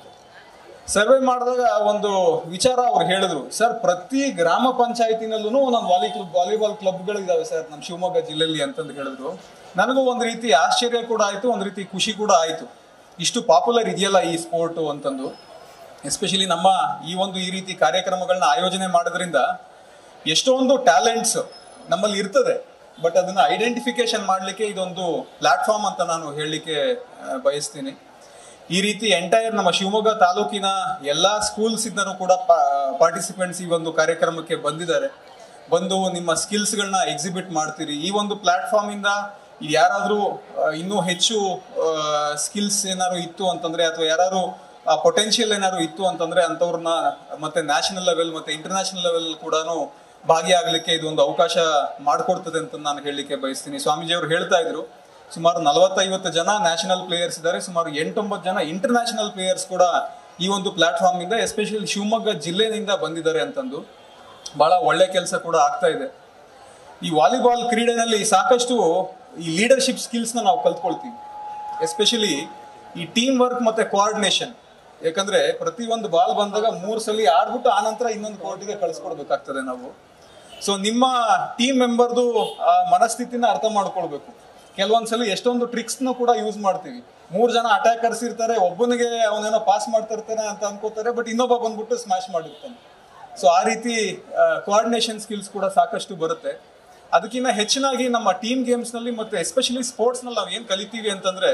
ಸರ್ವೆ ಮಾಡಿದಾಗ ಒಂದು ವಿಚಾರ ಅವ್ರು ಹೇಳಿದ್ರು ಸರ್ ಪ್ರತಿ ಗ್ರಾಮ ಪಂಚಾಯತಿನಲ್ಲೂ ಒಂದೊಂದು ವಾಲಿ ಕ್ಲಬ್ ವಾಲಿಬಾಲ್ ಕ್ಲಬ್ಗಳಿದಾವೆ ಸರ್ ನಮ್ಮ ಶಿವಮೊಗ್ಗ ಜಿಲ್ಲೆಯಲ್ಲಿ ಅಂತಂದು ಹೇಳಿದ್ರು ನನಗೂ ಒಂದು ರೀತಿ ಆಶ್ಚರ್ಯ ಕೂಡ ಆಯ್ತು ಒಂದು ರೀತಿ ಖುಷಿ ಕೂಡ ಆಯ್ತು ಇಷ್ಟು ಪಾಪ್ಯುಲರ್ ಇದೆಯಲ್ಲ ಈ ಸ್ಪೋರ್ಟ್ ಅಂತಂದು ಎಸ್ಪೆಷಲಿ ನಮ್ಮ ಈ ಒಂದು ಈ ರೀತಿ ಕಾರ್ಯಕ್ರಮಗಳನ್ನ ಆಯೋಜನೆ ಮಾಡೋದ್ರಿಂದ ಎಷ್ಟೊಂದು ಟ್ಯಾಲೆಂಟ್ಸ್ ನಮ್ಮಲ್ಲಿ ಇರ್ತದೆ ಬಟ್ ಅದನ್ನ ಐಡೆಂಟಿಫಿಕೇಶನ್ ಮಾಡಲಿಕ್ಕೆ ಇದೊಂದು ಪ್ಲಾಟ್ಫಾರ್ಮ್ ಅಂತ ನಾನು ಹೇಳಲಿಕ್ಕೆ ಆ, ಬಯಸ್ತೀನಿ ಈ ರೀತಿ ಎಂಟೈರ್ ನಮ್ಮ ಶಿವಮೊಗ್ಗ ತಾಲೂಕಿನ ಎಲ್ಲಾ ಸ್ಕೂಲ್ಸ್ ಇಂದನೂ ಕೂಡ ಪಾರ್ಟಿಸಿಪೆಂಟ್ಸ್ ಈ ಒಂದು ಕಾರ್ಯಕ್ರಮಕ್ಕೆ ಬಂದಿದ್ದಾರೆ ಬಂದು ನಿಮ್ಮ ಸ್ಕಿಲ್ಸ್ಗಳನ್ನ ಎಕ್ಸಿಬಿಟ್ ಮಾಡ್ತೀರಿ ಈ ಒಂದು ಪ್ಲಾಟ್ಫಾರ್ಮ್ ಇಂದ ಯಾರಾದರೂ ಇನ್ನೂ ಹೆಚ್ಚು ಸ್ಕಿಲ್ಸ್ ಏನಾದ್ರು ಇತ್ತು ಅಂತಂದ್ರೆ ಅಥವಾ ಯಾರು ಪೊಟೆನ್ಷಿಯಲ್ ಏನಾದ್ರು ಇತ್ತು ಅಂತಂದ್ರೆ ಅಂಥವ್ರನ್ನ ಮತ್ತೆ ನ್ಯಾಷನಲ್ ಲೆವೆಲ್ ಮತ್ತೆ ಇಂಟರ್ನ್ಯಾಷನಲ್ ಲೆವೆಲ್ ಕೂಡ ಭಾಗಿಯಾಗಲಿಕ್ಕೆ ಇದು ಒಂದು ಅವಕಾಶ ಮಾಡಿಕೊಡ್ತದೆ ಅಂತ ನಾನು ಹೇಳಲಿಕ್ಕೆ ಬಯಸ್ತೀನಿ ಸ್ವಾಮೀಜಿ ಅವರು ಹೇಳ್ತಾ ಇದ್ರು ಸುಮಾರು ನಲವತ್ತೈವತ್ತು ಜನ ನ್ಯಾಷನಲ್ ಪ್ಲೇಯರ್ಸ್ ಇದ್ದಾರೆ ಸುಮಾರು ಎಂಟೊಂಬತ್ತು ಜನ ಇಂಟರ್ನ್ಯಾಷನಲ್ ಪ್ಲೇಯರ್ಸ್ ಕೂಡ ಈ ಒಂದು ಪ್ಲಾಟ್ಫಾರ್ಮ್ ಇಂದ ಎಸ್ಪೆಷಲಿ ಶಿವಮೊಗ್ಗ ಜಿಲ್ಲೆಯಿಂದ ಬಂದಿದ್ದಾರೆ ಅಂತಂದು ಬಹಳ ಒಳ್ಳೆ ಕೆಲಸ ಕೂಡ ಆಗ್ತಾ ಇದೆ ಈ ವಾಲಿಬಾಲ್ ಕ್ರೀಡೆನಲ್ಲಿ ಸಾಕಷ್ಟು ಈ ಲೀಡರ್ಶಿಪ್ ಸ್ಕಿಲ್ಸ್ನ ನಾವು ಕಲ್ತ್ಕೊಳ್ತೀವಿ ಎಸ್ಪೆಷಲಿ ಈ ಟೀಮ್ ವರ್ಕ್ ಮತ್ತೆ ಕೋಆರ್ಡಿನೇಷನ್ ಯಾಕಂದ್ರೆ ಪ್ರತಿ ಒಂದು ಬಾಲ್ ಬಂದಾಗ ಮೂರು ಸಲ ಆಡ್ಬಿಟ್ಟು ಆನಂತರ ಇನ್ನೊಂದು ಕೋರ್ಟಿಗೆ ಕಳಿಸ್ಕೊಡ್ಬೇಕಾಗ್ತದೆ ನಾವು ಸೊ ನಿಮ್ಮ ಟೀಮ್ ಮೆಂಬರ್ದು ಮನಸ್ಥಿತಿನ ಅರ್ಥ ಮಾಡ್ಕೊಳ್ಬೇಕು ಕೆಲವೊಂದ್ಸಲ ಎಷ್ಟೊಂದು ಟ್ರಿಕ್ಸ್ನು ಕೂಡ ಯೂಸ್ ಮಾಡ್ತೀವಿ ಮೂರು ಜನ ಅಟ್ಯಾಕರ್ಸ್ ಇರ್ತಾರೆ ಒಬ್ಬನಿಗೆ ಅವನೇನೋ ಪಾಸ್ ಮಾಡ್ತಾ ಇರ್ತಾನೆ ಅಂತ ಅನ್ಕೋತಾರೆ ಬಟ್ ಇನ್ನೊಬ್ಬ ಬಂದ್ಬಿಟ್ಟು ಸ್ಮ್ಯಾಶ್ ಮಾಡಿರ್ತಾನೆ ಸೊ ಆ ರೀತಿ ಕೋಆರ್ಡಿನೇಷನ್ ಸ್ಕಿಲ್ಸ್ ಕೂಡ ಸಾಕಷ್ಟು ಬರುತ್ತೆ ಅದಕ್ಕಿಂತ ಹೆಚ್ಚಿನಾಗಿ ನಮ್ಮ ಟೀಮ್ ಗೇಮ್ಸ್ ನಲ್ಲಿ ಮತ್ತೆ ಎಸ್ಪೆಷಲಿ ಸ್ಪೋರ್ಟ್ಸ್ ನಲ್ಲಿ ನಾವು ಏನ್ ಕಲಿತೀವಿ ಅಂತಂದ್ರೆ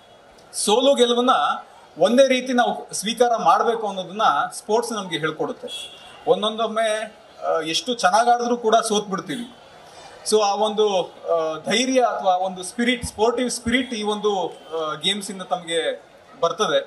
ಸೋಲು ಗೆಲುವನ್ನ ಒಂದೇ ರೀತಿ ನಾವು ಸ್ವೀಕಾರ ಮಾಡಬೇಕು ಅನ್ನೋದನ್ನ ಸ್ಪೋರ್ಟ್ಸ್ ನಮ್ಗೆ ಹೇಳ್ಕೊಡುತ್ತೆ ಒಂದೊಂದೊಮ್ಮೆ ಆ, ಎಷ್ಟು ಚೆನ್ನಾಗ್ ಆಡಿದ್ರು ಕೂಡ ಸೋತ್ ಬಿಡ್ತೀವಿ ಸೊ ಆ ಒಂದು ಆ, ಧೈರ್ಯ ಅಥವಾ ಒಂದು ಸ್ಪಿರಿಟ್ ಸ್ಪೋರ್ಟಿವ್ ಸ್ಪಿರಿಟ್ ಈ ಒಂದು ಗೇಮ್ಸ್ ಇಂದ ತಮಗೆ ಬರ್ತದೆ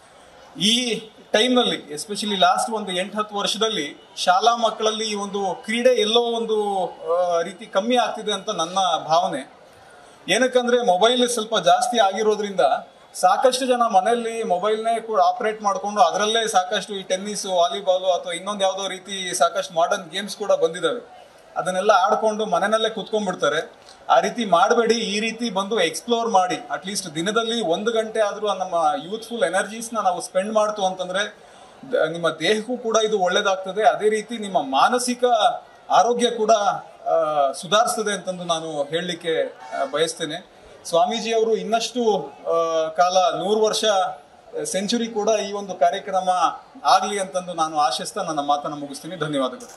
ಈ ಟೈಮ್ನಲ್ಲಿ ಎಸ್ಪೆಷಲಿ ಲಾಸ್ಟ್ ಒಂದು ಎಂಟು ಹತ್ತು ವರ್ಷದಲ್ಲಿ ಶಾಲಾ ಮಕ್ಕಳಲ್ಲಿ ಈ ಒಂದು ಕ್ರೀಡೆ ಎಲ್ಲೋ ಒಂದು ಆ, ರೀತಿ ಕಮ್ಮಿ ಆಗ್ತಿದೆ ಅಂತ ನನ್ನ ಭಾವನೆ ಏನಕ್ಕಂದ್ರೆ ಮೊಬೈಲ್ ಸ್ವಲ್ಪ ಜಾಸ್ತಿ ಆಗಿರೋದ್ರಿಂದ ಸಾಕಷ್ಟು ಜನ ಮನೆಯಲ್ಲಿ ಮೊಬೈಲ್ನೇ ಕೂಡ ಆಪರೇಟ್ ಮಾಡ್ಕೊಂಡು ಅದರಲ್ಲೇ ಸಾಕಷ್ಟು ಈ ಟೆನ್ನಿಸ್ ವಾಲಿಬಾಲ್ ಅಥವಾ ಇನ್ನೊಂದು ಯಾವುದೋ ರೀತಿ ಸಾಕಷ್ಟು ಮಾಡರ್ನ್ ಗೇಮ್ಸ್ ಕೂಡ ಬಂದಿದ್ದಾವೆ ಅದನ್ನೆಲ್ಲ ಆಡ್ಕೊಂಡು ಮನೆಯಲ್ಲೇ ಕುತ್ಕೊಂಡ್ಬಿಡ್ತಾರೆ ಆ ರೀತಿ ಮಾಡಬೇಡಿ ಈ ರೀತಿ ಬಂದು ಎಕ್ಸ್ಪ್ಲೋರ್ ಮಾಡಿ ಅಟ್ಲೀಸ್ಟ್ ದಿನದಲ್ಲಿ ಒಂದು ಗಂಟೆ ಆದ್ರೂ ನಮ್ಮ ಯೂತ್ಫುಲ್ ಎನರ್ಜೀಸ್ನ ನಾವು ಸ್ಪೆಂಡ್ ಮಾಡ್ತು ಅಂತಂದ್ರೆ ದ- ನಿಮ್ಮ ದೇಹಕ್ಕೂ ಕೂಡ ಇದು ಒಳ್ಳೇದಾಗ್ತದೆ ಅದೇ ರೀತಿ ನಿಮ್ಮ ಮಾನಸಿಕ ಆರೋಗ್ಯ ಕೂಡ ಆ, ಸುಧಾರಿಸ್ತದೆ ಅಂತಂದು ನಾನು ಹೇಳಲಿಕ್ಕೆ ಬಯಸ್ತೇನೆ ಸ್ವಾಮೀಜಿ ಅವರು ಇನ್ನಷ್ಟು ಆ, ಕಾಲ ನೂರು ವರ್ಷ ಸೆಂಚುರಿ ಕೂಡ ಈ ಒಂದು ಕಾರ್ಯಕ್ರಮ ಆಗ್ಲಿ ಅಂತಂದು ನಾನು ಆಶಿಸ್ತಾ ನನ್ನ ಮಾತನ್ನು ಮುಗಿಸ್ತೀನಿ ಧನ್ಯವಾದಗಳು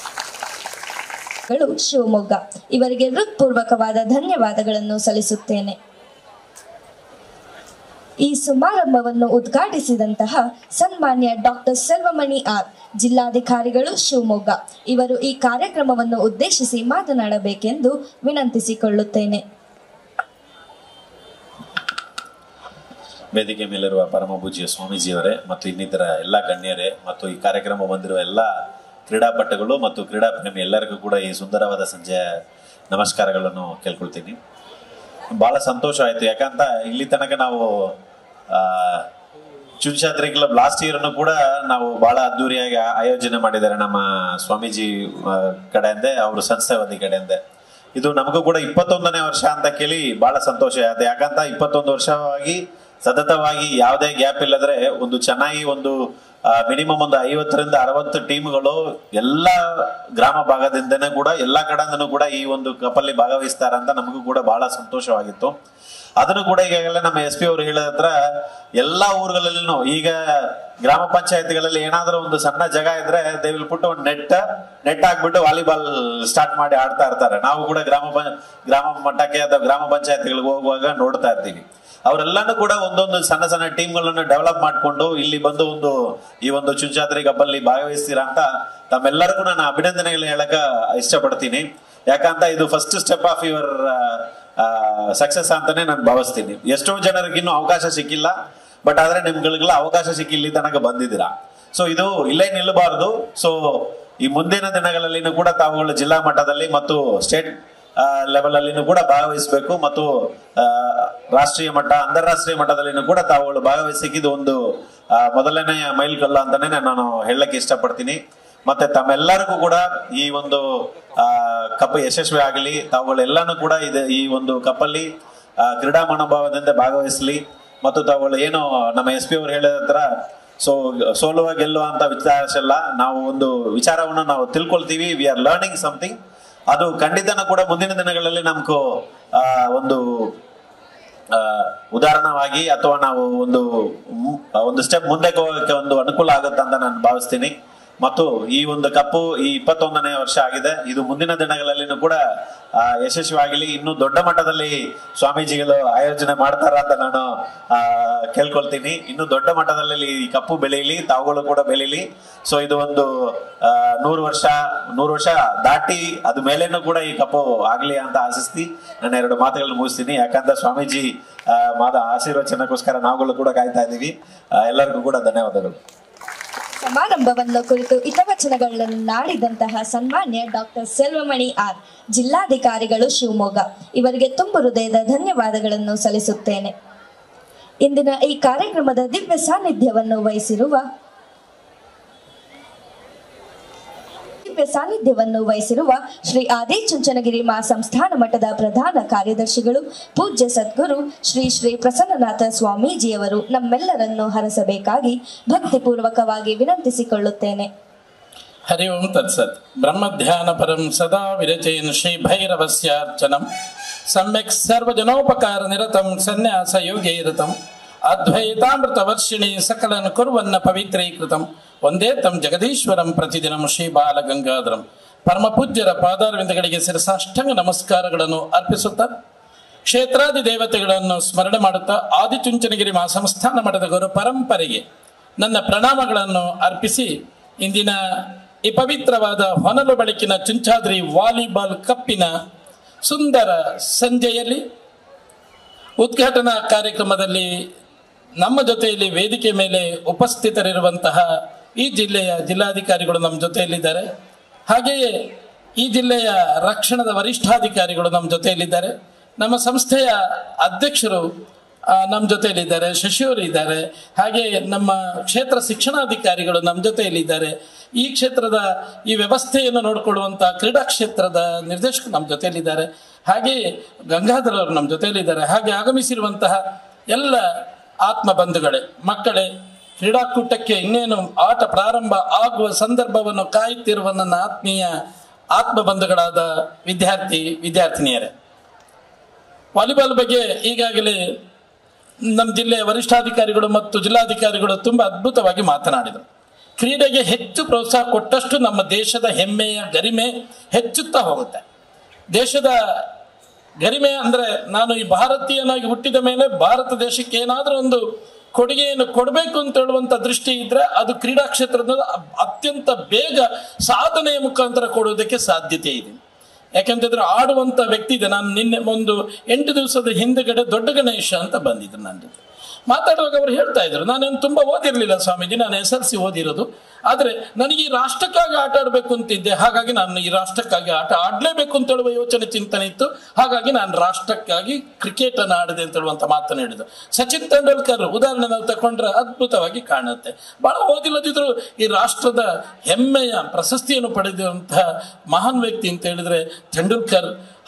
ಗಳು ಶಿವಮೊಗ್ಗ ಇವರಿಗೆ ಹೃತ್ಪೂರ್ವಕವಾದ ಧನ್ಯವಾದಗಳನ್ನು ಸಲ್ಲಿಸುತ್ತೇನೆ ಈ ಸಮಾರಂಭವನ್ನು ಉದ್ಘಾಟಿಸಿದಂತಹ ಸನ್ಮಾನ್ಯ ಡಾಕ್ಟರ್ ಸೆಲ್ವಮಣಿ ಆರ್ ಜಿಲ್ಲಾಧಿಕಾರಿಗಳು ಶಿವಮೊಗ್ಗ ಇವರು ಈ ಕಾರ್ಯಕ್ರಮವನ್ನು ಉದ್ದೇಶಿಸಿ ಮಾತನಾಡಬೇಕೆಂದು ವಿನಂತಿಸಿಕೊಳ್ಳುತ್ತೇನೆ ವೇದಿಕೆ ಮೇಲಿರುವ ಪರಮ ಪೂಜ್ಯ ಸ್ವಾಮೀಜಿಯವರೇ ಮತ್ತು ಇನ್ನಿತರ ಎಲ್ಲ ಗಣ್ಯರೇ ಮತ್ತು ಈ ಕಾರ್ಯಕ್ರಮ ಬಂದಿರುವ ಎಲ್ಲ ಕ್ರೀಡಾಪಟುಗಳು ಮತ್ತು ಕ್ರೀಡಾ ಪ್ರೇಮಿ ಎಲ್ಲರಿಗೂ ಕೂಡ ಈ ಸುಂದರವಾದ ಸಂಜೆಯ ನಮಸ್ಕಾರಗಳನ್ನು ಕೇಳ್ಕೊಳ್ತೀನಿ ಬಹಳ ಸಂತೋಷ ಆಯ್ತು ಯಾಕಂತ ಇಲ್ಲಿ ತನಕ ನಾವು ಆ ಚುಂಚಾದ್ರಿ ಕ್ಲಬ್ ಲಾಸ್ಟ್ ಇಯರ್ ಕೂಡ ನಾವು ಬಹಳ ಅದ್ದೂರಿಯಾಗಿ ಆ- ಆಯೋಜನೆ ಮಾಡಿದ್ದಾರೆ ನಮ್ಮ ಸ್ವಾಮೀಜಿ ಆ, ಕಡೆಯಿಂದ ಅವರು ಸಂಸ್ಥೆ ವತಿ ಕಡೆಯಿಂದ ಇದು ನಮಗೂ ಕೂಡ ಇಪ್ಪತ್ತೊಂದನೇ ವರ್ಷ ಅಂತ ಕೇಳಿ ಬಹಳ ಸಂತೋಷ ಆಯ್ತು ಯಾಕಂತ ಇಪ್ಪತ್ತೊಂದು ವರ್ಷವಾಗಿ ಸತತವಾಗಿ ಯಾವುದೇ ಗ್ಯಾಪ್ ಇಲ್ಲದ್ರೆ ಒಂದು ಚೆನ್ನಾಗಿ ಒಂದು ಮಿನಿಮಮ್ ಒಂದು ಐವತ್ತರಿಂದ ಅರವತ್ತು ಟೀಮ್ಗಳು ಎಲ್ಲ ಗ್ರಾಮ ಭಾಗದಿಂದನೇ ಕೂಡ ಎಲ್ಲಾ ಕಡೆಯಿಂದನೂ ಕೂಡ ಈ ಒಂದು ಕಪ್ಪಲ್ಲಿ ಭಾಗವಹಿಸ್ತಾರೆ ಅಂತ ನಮಗೂ ಕೂಡ ಬಹಳ ಸಂತೋಷವಾಗಿತ್ತು ಅದನ್ನು ಕೂಡ ಈಗಾಗಲೇ ನಮ್ಮ ಎಸ್ ಪಿ ಅವರು ಹೇಳಿದ ಹತ್ರ ಎಲ್ಲಾ ಊರುಗಳಲ್ಲೂ ಈಗ ಗ್ರಾಮ ಪಂಚಾಯತ್ಗಳಲ್ಲಿ ಏನಾದ್ರೂ ಒಂದು ಸಣ್ಣ ಜಾಗ ಇದ್ರೆ ದೇ ವಿಲ್ ಪುಟ್ ಒಂದು ನೆಟ್ ನೆಟ್ ಹಾಕ್ಬಿಟ್ಟು ವಾಲಿಬಾಲ್ ಸ್ಟಾರ್ಟ್ ಮಾಡಿ ಆಡ್ತಾ ಇರ್ತಾರೆ ನಾವು ಕೂಡ ಗ್ರಾಮ ಪಂಚ ಗ್ರಾಮ ಮಟ್ಟಕ್ಕೆ ಅಥವಾ ಗ್ರಾಮ ಪಂಚಾಯತ್ಗಳಿಗೆ ಹೋಗುವಾಗ ನೋಡ್ತಾ ಇರ್ತೀವಿ ಅವರೆಲ್ಲಾನು ಕೂಡ ಒಂದೊಂದು ಸಣ್ಣ ಸಣ್ಣ ಟೀಮ್ಗಳನ್ನು ಡೆವಲಪ್ ಮಾಡ್ಕೊಂಡು ಇಲ್ಲಿ ಬಂದು ಒಂದು ಈ ಒಂದು ಚುಂಚಾದ್ರಿ ಗಬ್ಬಲ್ಲಿ ಭಾಗವಹಿಸ್ತೀರಾ ಅಂತ ತಮ್ಮೆಲ್ಲರಿಗೂ ನಾನು ಅಭಿನಂದನೆಗಳು ಹೇಳಕ ಇಷ್ಟಪಡ್ತೀನಿ ಯಾಕಂತ ಇದು first step of your success ಅಂತಾನೆ ನಾನು ಭಾವಿಸ್ತೀನಿ ಎಷ್ಟೋ ಜನರಿಗೆ ಇನ್ನೂ ಅವಕಾಶ ಸಿಕ್ಕಿಲ್ಲ ಬಟ್ ಆದ್ರೆ ನಿಮ್ಗಳಿಗೆಲ್ಲ ಅವಕಾಶ ಸಿಕ್ಕಿ ಇಲ್ಲಿ ತನಕ ಬಂದಿದ್ದೀರಾ ಸೊ ಇದು ಇಲ್ಲೇ ನಿಲ್ಲಬಾರದು ಸೊ ಈ ಮುಂದಿನ ದಿನಗಳಲ್ಲಿನೂ ಕೂಡ ತಾವುಗಳು ಜಿಲ್ಲಾ ಮಟ್ಟದಲ್ಲಿ ಮತ್ತು ಸ್ಟೇಟ್ ಲೆವೆಲ್ ಅಲ್ಲಿನೂ ಕೂಡ ಭಾಗವಹಿಸಬೇಕು ಮತ್ತು ಆ, ರಾಷ್ಟ್ರೀಯ ಮಟ್ಟ ಅಂತಾರಾಷ್ಟ್ರೀಯ ಮಟ್ಟದಲ್ಲಿನೂ ಕೂಡ ತಾವುಗಳು ಭಾಗವಹಿಸಿದ್ದು ಒಂದು ಆ, ಮೊದಲನೆಯ ಮೈಲ್ಗಲ್ಲು ಅಂತಾನೆ ನಾನು ಹೇಳಕ್ಕೆ ಇಷ್ಟಪಡ್ತೀನಿ ಮತ್ತೆ ತಮ್ಮೆಲ್ಲರಿಗೂ ಕೂಡ ಈ ಒಂದು ಆ, ಕಪ್ ಯಶಸ್ವಿ ಆಗಲಿ ತಾವುಗಳೆಲ್ಲಾನು ಕೂಡ ಇದೆ ಈ ಒಂದು ಕಪ್ಪಲ್ಲಿ ಆ, ಕ್ರೀಡಾ ಮನೋಭಾವದಿಂದ ಭಾಗವಹಿಸಲಿ ಮತ್ತು ತಾವುಗಳು ಏನು ನಮ್ಮ ಎಸ್ ಪಿ ಅವರು ಹೇಳಿದ ಹತ್ರ ಸೊ ಸೋಲುವ ಗೆಲ್ಲುವ ಅಂತ ವಿಚಾರಿಸಲ್ಲ ನಾವು ಒಂದು ವಿಚಾರವನ್ನು ನಾವು ತಿಳ್ಕೊಳ್ತೀವಿ ವಿ ಆರ್ ಲರ್ನಿಂಗ್ ಸಮಥಿಂಗ್ ಅದು ಖಂಡಿತನ ಕೂಡ ಮುಂದಿನ ದಿನಗಳಲ್ಲಿ ನಮ್ಗೂ ಆ, ಒಂದು ಆ, ಉದಾಹರಣವಾಗಿ ಅಥವಾ ನಾವು ಒಂದು ಮು- ಒಂದು ಸ್ಟೆಪ್ ಮುಂದೆ ಹೋಗೋಕೆ ಒಂದು ಅನುಕೂಲ ಆಗುತ್ತೆ ಅಂತ ನಾನು ಭಾವಿಸ್ತೀನಿ ಮತ್ತು ಈ ಒಂದು ಕಪ್ಪು ಈ ಇಪ್ಪತ್ತೊಂದನೇ ವರ್ಷ ಆಗಿದೆ ಇದು ಮುಂದಿನ ದಿನಗಳಲ್ಲಿನೂ ಕೂಡ ಆ, ಯಶಸ್ವಿಯಾಗಲಿ ಇನ್ನು ದೊಡ್ಡ ಮಟ್ಟದಲ್ಲಿ ಸ್ವಾಮೀಜಿಗಳು ಆಯೋಜನೆ ಮಾಡ್ತಾರ ಅಂತ ನಾನು ಆ, ಕೇಳ್ಕೊಳ್ತೀನಿ ಇನ್ನು ದೊಡ್ಡ ಮಟ್ಟದಲ್ಲಿ ಈ ಕಪ್ಪು ಬೆಳೀಲಿ ತಾವುಗಳು ಕೂಡ ಬೆಳೀಲಿ ಸೊ ಇದು ಒಂದು ಆ, ನೂರು ವರ್ಷ ನೂರು ವರ್ಷ ದಾಟಿ ಅದು ಮೇಲೇನೂ ಕೂಡ ಈ ಕಪ್ಪು ಆಗ್ಲಿ ಅಂತ ಆಶಿಸ್ತಿ ನನ್ನ ಎರಡು ಮಾತುಗಳನ್ನು ಮುಗಿಸ್ತೀನಿ ಯಾಕಂದ್ರೆ ಸ್ವಾಮೀಜಿ ಆ, ಮಾದ ಆಶೀರ್ವಚನಕ್ಕೋಸ್ಕರ ನಾವುಗಳು ಕೂಡ ಕಾಯ್ತಾ ಇದ್ದೀವಿ ಆ, ಎಲ್ಲರಿಗೂ ಕೂಡ ಧನ್ಯವಾದಗಳು ಸಮಾರಂಭವನ್ನು ಕುರಿತು ಹಿತವಚನಗಳನ್ನಾಡಿದಂತಹ ಸನ್ಮಾನ್ಯ ಡಾಕ್ಟರ್ ಸೆಲ್ವಮಣಿ ಆರ್ ಜಿಲ್ಲಾಧಿಕಾರಿಗಳು ಶಿವಮೊಗ್ಗ ಇವರಿಗೆ ತುಂಬು ಹೃದಯದ ಧನ್ಯವಾದಗಳನ್ನು ಸಲ್ಲಿಸುತ್ತೇನೆ ಇಂದಿನ ಈ ಕಾರ್ಯಕ್ರಮದ ದಿವ್ಯ ಸಾನ್ನಿಧ್ಯವನ್ನು ವಹಿಸಿರುವ ದಿವ್ಯ ಸಾನ್ನಿಧ್ಯವನ್ನು ವಹಿಸಿರುವ ಶ್ರೀ ಆದಿ ಚುಂಚನಗಿರಿ ಮಾ ಸಂಸ್ಥಾನ ಮಠದ ಪ್ರಧಾನ ಕಾರ್ಯದರ್ಶಿಗಳು ಪೂಜ್ಯ ಸದ್ಗುರು ಶ್ರೀ ಶ್ರೀ ಪ್ರಸನ್ನನಾಥ ಸ್ವಾಮೀಜಿಯವರು ನಮ್ಮೆಲ್ಲರನ್ನು ಹರಸಬೇಕಾಗಿ ಭಕ್ತಿಪೂರ್ವಕವಾಗಿ ವಿನಂತಿಸಿಕೊಳ್ಳುತ್ತೇನೆ ಹರಿ ಓಂ ತತ್ಸತ್ ಬ್ರಹ್ಮಧ್ಯಾನ ಪರಂ ಸದಾ ವಿರಚಯನ್ ಶ್ರೀ ಭೈರವಸ್ಯಾರ್ಚನಂ ಸಮ್ಯಕ್ ಸರ್ವಜನೋಪಕಾರ ನಿರತಂ ಸನ್ಯಾಸ ಯೋಗೈರತಂ ಅದ್ವೈತಾಮೃತ ವರ್ಷಿಣಿ ಸಕಲನ್ ಕುರ್ವನ್ನ ಪವಿತ್ರೀಕೃತಂ ಒಂದೇ ತಂ ಜಗದೀಶ್ವರಂ ಪ್ರತಿದಿನಂ ಶ್ರೀ ಬಾಲಗಂಗಾಧರಂ ಪರಮ ಪೂಜ್ಯರ ಪಾದಾರವಿಂದಗಳಿಗೆ ಶಿರಸಾಷ್ಟಾಂಗ ನಮಸ್ಕಾರಗಳನ್ನು ಅರ್ಪಿಸುತ್ತಾ ಕ್ಷೇತ್ರಾದಿ ದೇವತೆಗಳನ್ನು ಸ್ಮರಣೆ ಮಾಡುತ್ತಾ ಆದಿಚುಂಚನಗಿರಿ ಮಹಾಸಂಸ್ಥಾನ ಮಠದ ಗುರು ಪರಂಪರೆಗೆ ನನ್ನ ಪ್ರಣಾಮಗಳನ್ನು ಅರ್ಪಿಸಿ ಇಂದಿನ ಈ ಪವಿತ್ರವಾದ ಹೊನಲು ಬೆಳಕಿನ ಚುಂಚಾದ್ರಿ ವಾಲಿಬಾಲ್ ಕಪ್ಪಿನ ಸುಂದರ ಸಂಜೆಯಲ್ಲಿ ಉದ್ಘಾಟನಾ ಕಾರ್ಯಕ್ರಮದಲ್ಲಿ ನಮ್ಮ ಜೊತೆಯಲ್ಲಿ ವೇದಿಕೆ ಮೇಲೆ ಉಪಸ್ಥಿತರಿರುವಂತಹ ಈ ಜಿಲ್ಲೆಯ ಜಿಲ್ಲಾಧಿಕಾರಿಗಳು ನಮ್ಮ ಜೊತೆಯಲ್ಲಿದ್ದಾರೆ ಹಾಗೆಯೇ ಈ ಜಿಲ್ಲೆಯ ರಕ್ಷಣದ ವರಿಷ್ಠಾಧಿಕಾರಿಗಳು ನಮ್ಮ ಜೊತೆಯಲ್ಲಿದ್ದಾರೆ ನಮ್ಮ ಸಂಸ್ಥೆಯ ಅಧ್ಯಕ್ಷರು ಆ, ನಮ್ಮ ಜೊತೆಯಲ್ಲಿದ್ದಾರೆ ಶಶಿಯವರು ಇದ್ದಾರೆ ಹಾಗೆ ನಮ್ಮ ಕ್ಷೇತ್ರ ಶಿಕ್ಷಣಾಧಿಕಾರಿಗಳು ನಮ್ಮ ಜೊತೆಯಲ್ಲಿದ್ದಾರೆ ಈ ಕ್ಷೇತ್ರದ ಈ ವ್ಯವಸ್ಥೆಯನ್ನು ನೋಡಿಕೊಳ್ಳುವಂಥ ಕ್ರೀಡಾ ಕ್ಷೇತ್ರದ ನಿರ್ದೇಶಕರು ನಮ್ಮ ಜೊತೆಯಲ್ಲಿದ್ದಾರೆ ಹಾಗೆಯೇ ಗಂಗಾಧರ್ ಅವರು ನಮ್ಮ ಜೊತೆಯಲ್ಲಿದ್ದಾರೆ ಹಾಗೆ ಆಗಮಿಸಿರುವಂತಹ ಎಲ್ಲ ಆತ್ಮ ಬಂಧುಗಳೇ ಮಕ್ಕಳೇ ಕ್ರೀಡಾಕೂಟಕ್ಕೆ ಇನ್ನೇನು ಆಟ ಪ್ರಾರಂಭ ಆಗುವ ಸಂದರ್ಭವನ್ನು ಕಾಯುತ್ತಿರುವ ನನ್ನ ಆತ್ಮೀಯ ಆತ್ಮ ಬಂಧುಗಳಾದ ವಿದ್ಯಾರ್ಥಿ ವಿದ್ಯಾರ್ಥಿನಿಯರೇ ವಾಲಿಬಾಲ್ ಬಗ್ಗೆ ಈಗಾಗಲೇ ನಮ್ಮ ಜಿಲ್ಲೆಯ ವರಿಷ್ಠಾಧಿಕಾರಿಗಳು ಮತ್ತು ಜಿಲ್ಲಾಧಿಕಾರಿಗಳು ತುಂಬ ಅದ್ಭುತವಾಗಿ ಮಾತನಾಡಿದರು ಕ್ರೀಡೆಗೆ ಹೆಚ್ಚು ಪ್ರೋತ್ಸಾಹ ಕೊಟ್ಟಷ್ಟು ನಮ್ಮ ದೇಶದ ಹೆಮ್ಮೆಯ ಗರಿಮೆ ಹೆಚ್ಚುತ್ತಾ ಹೋಗುತ್ತೆ ದೇಶದ ಗರಿಮೆ ಅಂದರೆ ನಾನು ಈ ಭಾರತೀಯನಾಗಿ ಹುಟ್ಟಿದ ಮೇಲೆ ಭಾರತ ದೇಶಕ್ಕೆ ಏನಾದರೂ ಒಂದು ಕೊಡುಗೆಯನ್ನು ಕೊಡಬೇಕು ಅಂತ ಹೇಳುವಂಥ ದೃಷ್ಟಿ ಇದ್ರೆ ಅದು ಕ್ರೀಡಾ ಕ್ಷೇತ್ರದ ಅತ್ಯಂತ ಬೇಗ ಸಾಧನೆಯ ಮುಖಾಂತರ ಕೊಡುವುದಕ್ಕೆ ಸಾಧ್ಯತೆ ಇದೆ ಯಾಕೆಂತಂದ್ರೆ ಆಡುವಂತ ವ್ಯಕ್ತಿ ಇದೆ ನಾನು ನಿನ್ನೆ ಒಂದು ಎಂಟು ದಿವಸದ ಹಿಂದೆಗಡೆ ದೊಡ್ಡ ಗಣೇಶ ಅಂತ ಬಂದಿದ್ರು ನನ್ನ ಜೊತೆ ಮಾತಾಡುವಾಗ ಅವರು ಹೇಳ್ತಾ ಇದ್ರು ನಾನೇನು ತುಂಬಾ ಓದಿರ್ಲಿಲ್ಲ ಸ್ವಾಮೀಜಿ ನಾನು ಎಸ್ ಎಲ್ ಸಿ ಓದಿರೋದು ಆದ್ರೆ ನನಗೆ ಈ ರಾಷ್ಟ್ರಕ್ಕಾಗಿ ಆಟ ಆಡಬೇಕು ಅಂತಿದ್ದೆ ಹಾಗಾಗಿ ನಾನು ಈ ರಾಷ್ಟ್ರಕ್ಕಾಗಿ ಆಟ ಆಡ್ಲೇಬೇಕು ಅಂತ ಹೇಳುವ ಯೋಚನೆ ಚಿಂತನೆ ಇತ್ತು ಹಾಗಾಗಿ ನಾನು ರಾಷ್ಟ್ರಕ್ಕಾಗಿ ಕ್ರಿಕೆಟ್ ಅನ್ನು ಆಡಿದೆ ಅಂತ ಹೇಳುವಂತ ಮಾತನ್ನು ಹೇಳಿದ್ರು ಸಚಿನ್ ತೆಂಡೂಲ್ಕರ್ ಉದಾಹರಣೆ ನಾವು ತಕೊಂಡ್ರೆ ಅದ್ಭುತವಾಗಿ ಕಾಣುತ್ತೆ ಬಹಳ ಓದಿಲ್ಲದಿದ್ರು ಈ ರಾಷ್ಟ್ರದ ಹೆಮ್ಮೆಯ ಪ್ರಶಸ್ತಿಯನ್ನು ಪಡೆದಿರುವಂತಹ ಮಹಾನ್ ವ್ಯಕ್ತಿ ಅಂತ ಹೇಳಿದ್ರೆ ತೆಂಡೂಲ್ಕರ್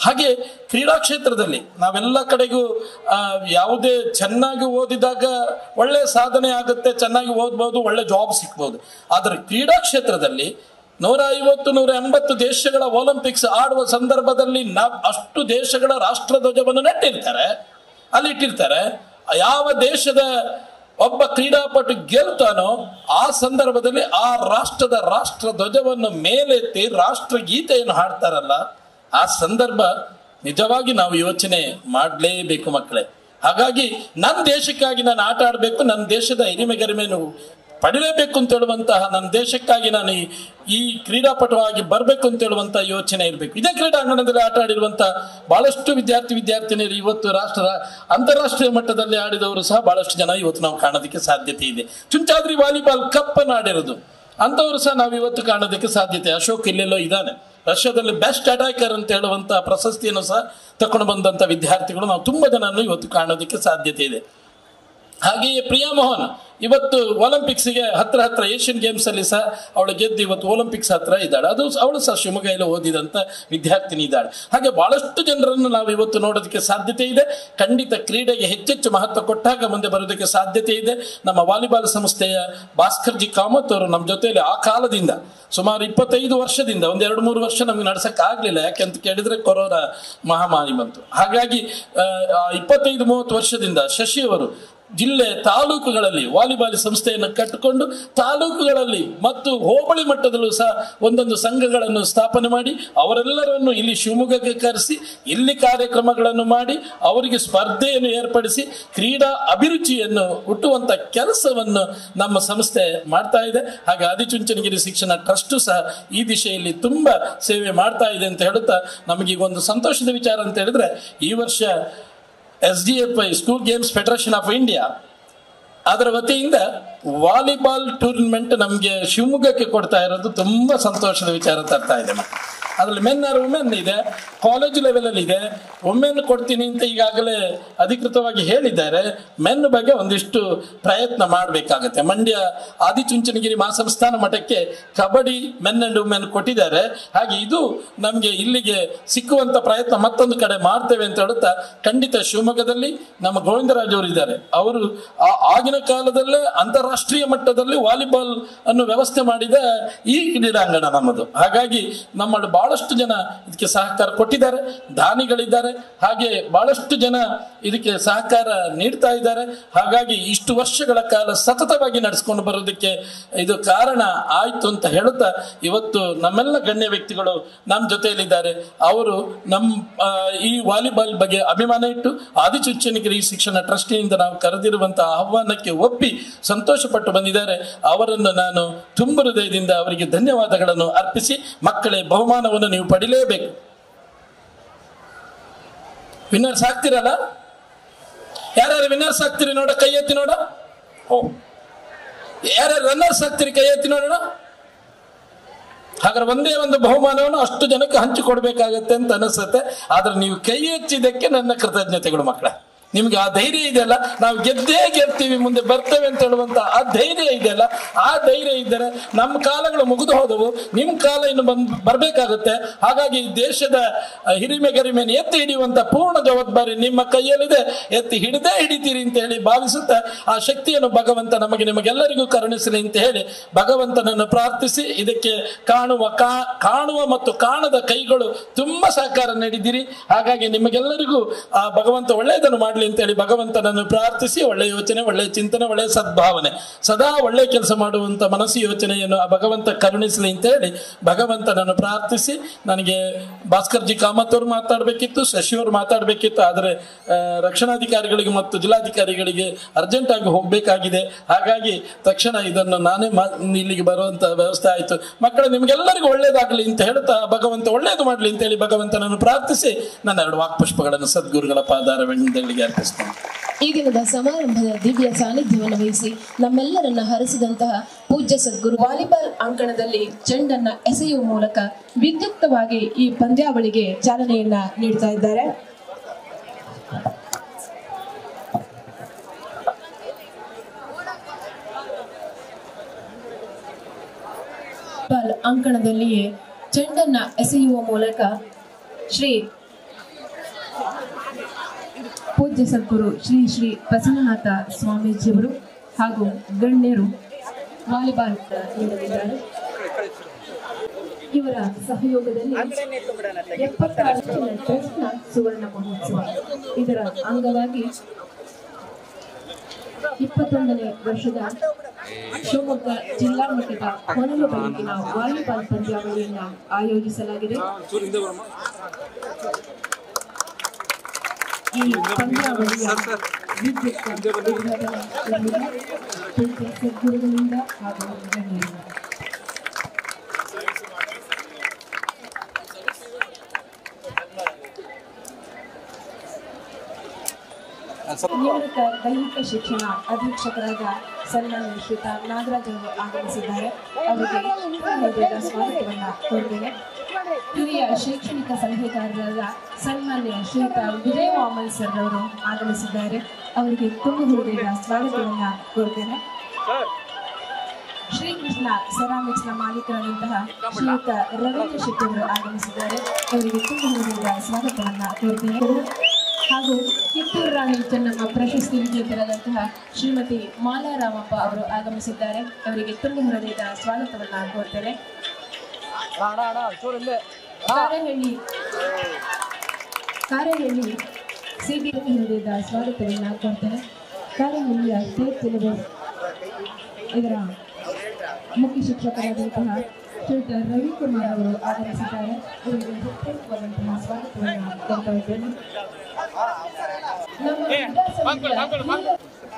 ಹಾಗೆ ಕ್ರೀಡಾ ಕ್ಷೇತ್ರದಲ್ಲಿ ನಾವೆಲ್ಲ ಕಡೆಗೂ ಆ, ಯಾವುದೇ ಚೆನ್ನಾಗಿ ಓದಿದಾಗ ಒಳ್ಳೆ ಸಾಧನೆ ಆಗುತ್ತೆ ಚೆನ್ನಾಗಿ ಓದ್ಬೋದು ಒಳ್ಳೆ ಜಾಬ್ ಸಿಗ್ಬೋದು ಆದರೆ ಕ್ರೀಡಾ ಕ್ಷೇತ್ರದಲ್ಲಿ ನೂರ ಐವತ್ತು ನೂರ ಎಂಬತ್ತು ದೇಶಗಳ ಒಲಿಂಪಿಕ್ಸ್ ಆಡುವ ಸಂದರ್ಭದಲ್ಲಿ ನಾವು ಅಷ್ಟು ದೇಶಗಳ ರಾಷ್ಟ್ರಧ್ವಜವನ್ನು ನೆಟ್ಟಿರ್ತಾರೆ ಅಲ್ಲಿ ಇಟ್ಟಿರ್ತಾರೆ ಯಾವ ದೇಶದ ಒಬ್ಬ ಕ್ರೀಡಾಪಟು ಗೆಲ್ತಾನೋ ಆ ಸಂದರ್ಭದಲ್ಲಿ ಆ ರಾಷ್ಟ್ರದ ರಾಷ್ಟ್ರ ಧ್ವಜವನ್ನು ಮೇಲೆತ್ತಿ ರಾಷ್ಟ್ರ ಗೀತೆಯನ್ನು ಹಾಡ್ತಾರಲ್ಲ ಆ ಸಂದರ್ಭ ನಿಜವಾಗಿ ನಾವು ಯೋಚನೆ ಮಾಡಲೇಬೇಕು ಮಕ್ಕಳೇ ಹಾಗಾಗಿ ನನ್ನ ದೇಶಕ್ಕಾಗಿ ನಾನು ಆಟ ಆಡಬೇಕು ನನ್ನ ದೇಶದ ಹಿರಿಮೆ ಗರಿಮೆಯನ್ನು ಪಡಿಲೇಬೇಕು ಅಂತ ಹೇಳುವಂತಹ ನನ್ನ ದೇಶಕ್ಕಾಗಿ ನಾನು ಈ- ಈ ಕ್ರೀಡಾಪಟುವಾಗಿ ಬರಬೇಕು ಅಂತ ಹೇಳುವಂತಹ ಯೋಚನೆ ಇರಬೇಕು ಇದೇ ಕ್ರೀಡಾಂಗಣದಲ್ಲಿ ಆಟ ಆಡಿರುವಂತಹ ಬಹಳಷ್ಟು ವಿದ್ಯಾರ್ಥಿ ವಿದ್ಯಾರ್ಥಿನಿಯರು ಇವತ್ತು ರಾಷ್ಟ್ರ ಅಂತಾರಾಷ್ಟ್ರೀಯ ಮಟ್ಟದಲ್ಲಿ ಆಡಿದವರು ಸಹ ಬಹಳಷ್ಟು ಜನ ಇವತ್ತು ನಾವು ಕಾಣೋದಕ್ಕೆ ಸಾಧ್ಯತೆ ಇದೆ ಚುಂಚಾದ್ರಿ ವಾಲಿಬಾಲ್ ಕಪ್ ಅನ್ನು ಆಡಿರೋದು ಅಂಥವ್ರು ಸಹ ನಾವು ಇವತ್ತು ಕಾಣೋದಕ್ಕೆ ಸಾಧ್ಯತೆ ಅಶೋಕ್ ಇಲ್ಲೆಲ್ಲೋ ಇದ್ದಾನೆ ರಷ್ಯಾದಲ್ಲಿ ಬೆಸ್ಟ್ ಅಟ್ಯಾಕರ್ ಅಂತ ಹೇಳುವಂತಹ ಪ್ರಶಸ್ತಿಯನ್ನು ಸಹ ತಕೊಂಡು ಬಂದಂತ ವಿದ್ಯಾರ್ಥಿಗಳು ನಾವು ತುಂಬಾ ಜನನ್ನು ಇವತ್ತು ಕಾಣೋದಕ್ಕೆ ಸಾಧ್ಯತೆ ಇದೆ ಹಾಗೆಯೇ ಪ್ರಿಯಾ ಮೋಹನ್ ಇವತ್ತು ಒಲಿಂಪಿಕ್ಸ್ಗೆ ಹತ್ರ ಹತ್ರ ಏಷ್ಯನ್ ಗೇಮ್ಸ್ ಅಲ್ಲಿ ಸಹ ಅವಳು ಗೆದ್ದು ಇವತ್ತು ಒಲಿಂಪಿಕ್ಸ್ ಹತ್ರ ಇದ್ದಾಳೆ ಅದು ಅವಳು ಸಹ ಶಿವಮೊಗ್ಗದಲ್ಲಿ ಓದಿದಂತ ವಿದ್ಯಾರ್ಥಿನಿ ಇದ್ದಾಳೆ ಹಾಗೆ ಬಹಳಷ್ಟು ಜನರನ್ನು ನಾವು ಇವತ್ತು ನೋಡೋದಕ್ಕೆ ಸಾಧ್ಯತೆ ಇದೆ ಖಂಡಿತ ಕ್ರೀಡೆಗೆ ಹೆಚ್ಚೆಚ್ಚು ಮಹತ್ವ ಕೊಟ್ಟಾಗ ಮುಂದೆ ಬರೋದಕ್ಕೆ ಸಾಧ್ಯತೆ ಇದೆ ನಮ್ಮ ವಾಲಿಬಾಲ್ ಸಂಸ್ಥೆಯ ಭಾಸ್ಕರ್ ಜಿ ಕಾಮತ್ ಅವರು ನಮ್ಮ ಜೊತೆಯಲ್ಲಿ ಆ ಕಾಲದಿಂದ ಸುಮಾರು ಇಪ್ಪತ್ತೈದು ವರ್ಷದಿಂದ ಒಂದು ಎರಡು ಮೂರು ವರ್ಷ ನಮಗೆ ನಡ್ಸಕ್ ಆಗ್ಲಿಲ್ಲ ಯಾಕೆಂತ ಕೇಳಿದ್ರೆ ಕೊರೋನಾ ಮಹಾಮಾರಿ ಬಂತು ಹಾಗಾಗಿ ಆ, ಆ ಇಪ್ಪತ್ತೈದು ಮೂವತ್ತು ವರ್ಷದಿಂದ ಶಶಿ ಅವರು ಜಿಲ್ಲೆ ತಾಲೂಕುಗಳಲ್ಲಿ ವಾಲಿಬಾಲ್ ಸಂಸ್ಥೆಯನ್ನು ಕಟ್ಟಿಕೊಂಡು ತಾಲೂಕುಗಳಲ್ಲಿ ಮತ್ತು ಹೋಬಳಿ ಮಟ್ಟದಲ್ಲೂ ಸಹ ಒಂದೊಂದು ಸಂಘಗಳನ್ನು ಸ್ಥಾಪನೆ ಮಾಡಿ ಅವರೆಲ್ಲರನ್ನು ಇಲ್ಲಿ ಶಿವಮೊಗ್ಗಕ್ಕೆ ಕರೆಸಿ ಇಲ್ಲಿ ಕಾರ್ಯಕ್ರಮಗಳನ್ನು ಮಾಡಿ ಅವರಿಗೆ ಸ್ಪರ್ಧೆಯನ್ನು ಏರ್ಪಡಿಸಿ ಕ್ರೀಡಾ ಅಭಿರುಚಿಯನ್ನು ಹುಟ್ಟುವಂತ ಕೆಲಸವನ್ನು ನಮ್ಮ ಸಂಸ್ಥೆ ಮಾಡ್ತಾ ಇದೆ ಹಾಗೆ ಆದಿಚುಂಚನಗಿರಿ ಶಿಕ್ಷಣ ಟ್ರಸ್ಟ್ ಸಹ ಈ ದಿಶೆಯಲ್ಲಿ ತುಂಬಾ ಸೇವೆ ಮಾಡ್ತಾ ಇದೆ ಅಂತ ಹೇಳುತ್ತಾ ನಮಗೀಗ ಒಂದು ಸಂತೋಷದ ವಿಚಾರ ಅಂತ ಹೇಳಿದ್ರೆ ಈ ವರ್ಷ S D F I school games federation of India ಅದರ ವತಿಯಿಂದ ವಾಲಿಬಾಲ್ ಟೂರ್ನಮೆಂಟ್ ನಮಗೆ ಶಿವಮೊಗ್ಗಕ್ಕೆ ಕೊಡ್ತಾ ಇರೋದು ತುಂಬಾ ಸಂತೋಷದ ವಿಚಾರ ತರ್ತಾ ಇದೆ ಮತ್ತೆ ಅದರಲ್ಲಿ ಮೆನ್ ಆರ್ ವುಮೆನ್ ಇದೆ ಕಾಲೇಜ್ ಲೆವೆಲ್ ಅಲ್ಲಿ ಇದೆ ವುಮೆನ್ ಕೊಡ್ತೀನಿ ಅಂತ ಈಗಾಗಲೇ ಅಧಿಕೃತವಾಗಿ ಹೇಳಿದ್ದಾರೆ ಮೆನ್ ಬಗ್ಗೆ ಒಂದಿಷ್ಟು ಪ್ರಯತ್ನ ಮಾಡಬೇಕಾಗತ್ತೆ ಮಂಡ್ಯ ಆದಿಚುಂಚನಗಿರಿ ಮಹಾಸಂಸ್ಥಾನ ಮಠಕ್ಕೆ ಕಬಡ್ಡಿ ಮೆನ್ ಅಂಡ್ ವುಮೆನ್ ಕೊಟ್ಟಿದ್ದಾರೆ ಹಾಗೆ ಇದು ನಮಗೆ ಇಲ್ಲಿಗೆ ಸಿಕ್ಕುವಂತ ಪ್ರಯತ್ನ ಮತ್ತೊಂದು ಕಡೆ ಮಾಡ್ತೇವೆ ಅಂತ ಹೇಳುತ್ತಾ ಖಂಡಿತ ಶಿವಮೊಗ್ಗದಲ್ಲಿ ನಮ್ಮ ಗೋವಿಂದರಾಜ್ ಅವರು ಇದ್ದಾರೆ ಅವರು ಆ- ಆಗಿನ ಕಾಲದಲ್ಲೇ ಅಂತಾರಾಷ್ಟ್ರೀಯ ಮಟ್ಟದಲ್ಲಿ ವಾಲಿಬಾಲ್ ಅನ್ನು ವ್ಯವಸ್ಥೆ ಮಾಡಿದ ಈ ಕ್ರೀಡಾಂಗಣ ನಮ್ಮದು ಹಾಗಾಗಿ ನಮ್ಮಲ್ಲಿ ಬಹಳಷ್ಟು ಜನ ಇದಕ್ಕೆ ಸಹಕಾರ ಕೊಟ್ಟಿದ್ದಾರೆ ದಾನಿಗಳಿದ್ದಾರೆ ಹಾಗೆ ಬಹಳಷ್ಟು ಜನ ಇದಕ್ಕೆ ಸಹಕಾರ ನೀಡ್ತಾ ಇದ್ದಾರೆ ಹಾಗಾಗಿ ಇಷ್ಟು ವರ್ಷಗಳ ಕಾಲ ಸತತವಾಗಿ ನಡೆಸ್ಕೊಂಡು ಬರೋದಕ್ಕೆ ಇದು ಕಾರಣ ಆಯ್ತು ಅಂತ ಹೇಳುತ್ತಾ ಇವತ್ತು ನಮ್ಮೆಲ್ಲ ಗಣ್ಯ ವ್ಯಕ್ತಿಗಳು ನಮ್ಮ ಜೊತೆಯಲ್ಲಿದ್ದಾರೆ ಅವರು ನಮ್ಮ ಆ, ಈ ವಾಲಿಬಾಲ್ ಬಗ್ಗೆ ಅಭಿಮಾನ ಇಟ್ಟು ಆದಿಚುಂಚನಗಿರಿ ಶಿಕ್ಷಣ ಟ್ರಸ್ಟಿನಿಂದ ನಾವು ಕರೆದಿರುವಂತಹ ಆಹ್ವಾನಕ್ಕೆ ಒಪ್ಪಿ ಸಂತೋಷಪಟ್ಟು ಬಂದಿದ್ದಾರೆ ಅವರನ್ನು ನಾನು ತುಂಬ ಹೃದಯದಿಂದ ಅವರಿಗೆ ಧನ್ಯವಾದಗಳನ್ನು ಅರ್ಪಿಸಿ ಮಕ್ಕಳೇ ಬಹುಮಾನವನ್ನು ನೀವು ಪಡಿಲೇಬೇಕು ವಿನ್ನರ್ಸ್ ಆಗ್ತಿರಲ್ಲ ಯಾರ್ಯಾರು ವಿನ್ನರ್ಸ್ ಆಗ್ತೀರಿ ನೋಡ ಕೈ ಎತ್ತಿ ನೋಡ ಓ ಯಾರ್ಯಾರು ರನ್ನರ್ಸ್ ಆಗ್ತೀರಿ ಕೈ ಎತ್ತಿ ನೋಡೋಣ ಹಾಗಾದ್ರೆ ಒಂದೇ ಒಂದು ಬಹುಮಾನವನ್ನು ಅಷ್ಟು ಜನಕ್ಕೆ ಹಂಚಿಕೊಡ್ಬೇಕಾಗತ್ತೆ ಅಂತ ಅನಿಸುತ್ತೆ ಆದ್ರೆ ನೀವು ಕೈ ಎತ್ತಿದ್ದಕ್ಕೆ ನನ್ನ ಕೃತಜ್ಞತೆಗಳು ಮಕ್ಕಳ ನಿಮ್ಗೆ ಆ ಧೈರ್ಯ ಇದೆಯಲ್ಲ ನಾವು ಗೆದ್ದೇ ಗೆಲ್ತೀವಿ ಮುಂದೆ ಬರ್ತೇವೆ ಅಂತ ಹೇಳುವಂತ ಆ ಧೈರ್ಯ ಇದೆಯಲ್ಲ ಆ ಧೈರ್ಯ ಇದ್ದರೆ ನಮ್ಮ ಕಾಲಗಳು ಮುಗಿದು ಹೋದವು ನಿಮ್ಮ ಕಾಲ ಇನ್ನು ಬಂದ್ ಬರ್ಬೇಕಾಗುತ್ತೆ ಹಾಗಾಗಿ ಈ ದೇಶದ ಆ, ಹಿರಿಮೆ ಗರಿಮೆಯನ್ನು ಎತ್ತಿ ಹಿಡಿಯುವಂತ ಪೂರ್ಣ ಜವಾಬ್ದಾರಿ ನಿಮ್ಮ ಕೈಯಲ್ಲಿದೆ ಎತ್ತಿ ಹಿಡಿದೇ ಹಿಡಿತೀರಿ ಅಂತ ಹೇಳಿ ಭಾವಿಸುತ್ತಾ ಆ ಶಕ್ತಿಯನ್ನು ಭಗವಂತ ನಮಗೆ ನಿಮಗೆಲ್ಲರಿಗೂ ಕರುಣಿಸಲಿ ಅಂತ ಹೇಳಿ ಭಗವಂತನನ್ನು ಪ್ರಾರ್ಥಿಸಿ ಇದಕ್ಕೆ ಕಾಣುವ ಕಾ ಕಾಣುವ ಮತ್ತು ಕಾಣದ ಕೈಗಳು ತುಂಬಾ ಸಹಕಾರ ನೀಡಿದ್ದೀರಿ ಹಾಗಾಗಿ ನಿಮಗೆಲ್ಲರಿಗೂ ಆ ಭಗವಂತ ಒಳ್ಳೆಯದನ್ನು ಮಾಡಲಿ ಅಂತ ಹೇಳಿ ಭಗವಂತನನ್ನು ಪ್ರಾರ್ಥಿಸಿ ಒಳ್ಳೆಯ ಯೋಚನೆ ಒಳ್ಳೆಯ ಚಿಂತನೆ ಒಳ್ಳೆಯ ಸದ್ಭಾವನೆ ಸದಾ ಒಳ್ಳೆಯ ಕೆಲಸ ಮಾಡುವಂತ ಮನಸ್ಸು ಯೋಚನೆಯನ್ನು ಆ ಭಗವಂತ ಕರುಣಿಸಲಿ ಅಂತ ಹೇಳಿ ಭಗವಂತನನ್ನು ಪ್ರಾರ್ಥಿಸಿ ನನಗೆ ಭಾಸ್ಕರ್ ಜಿ ಕಾಮತ್ ಅವರು ಮಾತಾಡಬೇಕಿತ್ತು ಶಶಿ ಅವರು ಮಾತಾಡಬೇಕಿತ್ತು ಆದರೆ ಆ, ರಕ್ಷಣಾಧಿಕಾರಿಗಳಿಗೆ ಮತ್ತು ಜಿಲ್ಲಾಧಿಕಾರಿಗಳಿಗೆ ಅರ್ಜೆಂಟ್ ಆಗಿ ಹೋಗಬೇಕಾಗಿದೆ ಹಾಗಾಗಿ ತಕ್ಷಣ ಇದನ್ನು ನಾನೇ ಮಾ ಇಲ್ಲಿಗೆ ಬರುವಂತ ವ್ಯವಸ್ಥೆ ಆಯಿತು ಮಕ್ಕಳು ನಿಮಗೆಲ್ಲರಿಗೂ ಒಳ್ಳೇದಾಗಲಿ ಅಂತ ಹೇಳ್ತಾ ಭಗವಂತ ಒಳ್ಳೇದು ಮಾಡಲಿ ಅಂತ ಹೇಳಿ ಭಗವಂತನನ್ನು ಪ್ರಾರ್ಥಿಸಿ ನನ್ನ ಎರಡು ವಾಕ್ಪುಷ್ಪಗಳನ್ನು ಸದ್ಗುರುಗಳ ಪಾದಾರವಿಂದಗಳಿಗೆ ಅರ್ಪಿಸ್ತೇನೆ ಈ ದಿನದ ಸಮಾರಂಭದ ದಿವ್ಯ ಸಾನ್ನಿಧ್ಯವನ್ನು ವಹಿಸಿ ನಮ್ಮೆಲ್ಲರನ್ನ ಹರಿಸಿದಂತಹ ಪೂಜ್ಯ ಸದ್ಗುರು ವಾಲಿಬಾಲ್ ಅಂಕಣದಲ್ಲಿ ಚೆಂಡನ್ನ ಎಸೆಯುವ ಮೂಲಕ ವಿದ್ಯುಕ್ತವಾಗಿ ಈ ಪಂದ್ಯಾವಳಿಗೆ ಚಾಲನೆಯನ್ನ ನೀಡ್ತಾ ಇದ್ದಾರೆ ವಾಲಿಬಾಲ್ ಅಂಕಣದಲ್ಲಿಯೇ ಚೆಂಡನ್ನ ಎಸೆಯುವ ಮೂಲಕ ಶ್ರೀ ಪೂಜ್ಯ ಸದ್ಗುರು ಶ್ರೀ ಶ್ರೀ ಪ್ರಸನ್ನನಾಥ ಸ್ವಾಮೀಜಿಯವರು ಹಾಗೂ ಗಣ್ಯರು ವಾಲಿಬಾಲ್ ನೀಡಲಿದ್ದಾರೆ ಇವರ ಸಹಯೋಗದಲ್ಲಿ ಎಪ್ಪತ್ತಾರು ಟ್ರಸ್ಟ್ನ ಸುವರ್ಣ ಮಹೋತ್ಸವ ಇದರ ಅಂಗವಾಗಿ ಇಪ್ಪತ್ತೊಂದನೇ ವರ್ಷದ ಶಿವಮೊಗ್ಗ ಜಿಲ್ಲಾ ಮಟ್ಟದ ಹೊನಲು ಬೆಳಕಿನ ವಾಲಿಬಾಲ್ ಪಂದ್ಯಾವಳಿಯನ್ನು ಆಯೋಜಿಸಲಾಗಿದೆ ಈ ಪಂದ್ಯಾವಳಿಯ ವಿದ್ಯುತ್ ಉದ್ಘಾಟನೆ ಪೂಜ್ಯ ಸದ್ಗುರುಗಳಿಂದ ಹಾಗೂ ಗಣ್ಯರಿಂದ ನಿವೃತ್ತ ದೈಹಿಕ ಶಿಕ್ಷಣ ಅಧೀಕ್ಷಕರಾದ ಸನ್ಮಾನ್ಯ ಶ್ರೀತ ನಾಗರಾಜ್ ಅವರು ಆಗಮಿಸಿದ್ದಾರೆ ಅವರಿಗೆ ಹೃದಯದ ಸ್ವಾಗತವನ್ನ ಕೋರ್ತೇನೆ ಹಿರಿಯ ಶೈಕ್ಷಣಿಕ ಸಲಹೆಗಾರರಾದ ಸನ್ಮಾನ್ಯ ಶ್ರೀತ ವಿಜಯ ವಾಮನ್ ಸರ್ ಅವರು ಆಗಮಿಸಿದ್ದಾರೆ ಅವರಿಗೆ ತುಂಬ ಹೃದಯದ ಸ್ವಾಗತವನ್ನ ಕೋರ್ತೇನೆ ಶ್ರೀಕೃಷ್ಣ ಸೆರಾಮಿಕ್ಸ್ನ ಮಾಲೀಕರಾದಂತಹ ಶ್ರೀಯುತ ರವೀಂದ್ರ ಶೆಟ್ಟಿ ಅವರು ಆಗಮಿಸಿದ್ದಾರೆ ಅವರಿಗೆ ತುಂಬ ಹೃದಯದ ಸ್ವಾಗತವನ್ನ ಕೋರ್ತೇನೆ ಹಾಗೂ ಕಿತ್ತೂರು ರಾಣಿ ಚೆನ್ನಮ್ಮ ಪ್ರಶಸ್ತಿ ವಿಜೇತರಾದಂತಹ ಶ್ರೀಮತಿ ಮಾಲಾ ರಾಮಪ್ಪ ಅವರು ಆಗಮಿಸಿದ್ದಾರೆ ಅವರಿಗೆ ತುಂಬ ಹೃದಯದ ಸ್ವಾಗತವನ್ನ ಕೋರ್ತೇನೆ ಕಾರಹಳ್ಳಿ ಕಾರಹಳ್ಳಿ ಸಿಬಿ ಹೃದಯದ ಸ್ವಾಗತವನ್ನ ಕೋರ್ತೇನೆ ಕಾರಹಳ್ಳಿಯ ಸ್ಟೇಟ್ ಸಿಲೆಬಸ್ ಇದರ ಮುಖ್ಯ ಶಿಕ್ಷಕರಾದಂತಹ ಶ್ರೀಯುತ ರವಿಕುಮಾರ್ ಅವರು ಆಗಮಿಸಿದ್ದಾರೆ ಅವರಿಗೆ ಹೃತ್ಪೂರ್ವಕವಾದಂತಹ ಸ್ವಾಗತವನ್ನು ಕೋರ್ತಾ ಇದ್ದೇನೆ ನಮ್ಮ ವಿದ್ಯಾಸಂಸ್ಥೆಯ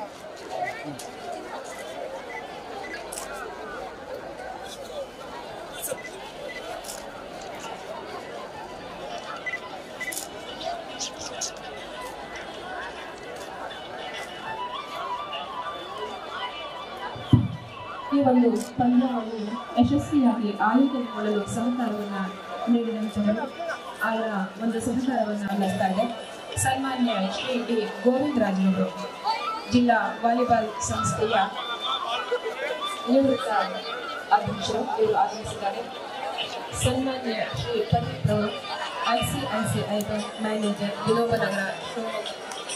ಈ ಒಂದು ಪಂದ್ಯವನ್ನು ಯಶಸ್ವಿಯಾಗಿ ಆಯೋಜನೆಗೊಳ್ಳಲು ಸಹಕಾರವನ್ನ ನೀಡಿದಂಥವರು ಅವರ ಒಂದು ಸಹಕಾರವನ್ನು ನೀಡ್ತಾ ಇದೆ ಸನ್ಮಾನ್ಯ ಶ್ರೀ ಡಿ ಗೋವಿಂದರಾಜನವರು ಜಿಲ್ಲಾ ವಾಲಿಬಾಲ್ ಸಂಸ್ಥೆಯ ನಿವೃತ್ತ ಅಧ್ಯಕ್ಷರು ಇವರು ಆಗಮಿಸಿದ್ದಾರೆ ಸನ್ಮಾನ್ಯ ಶ್ರೀ ಪ್ರದೀಪ್ ಅವರು I C I C I bank manager Vinobanagara Shivamogga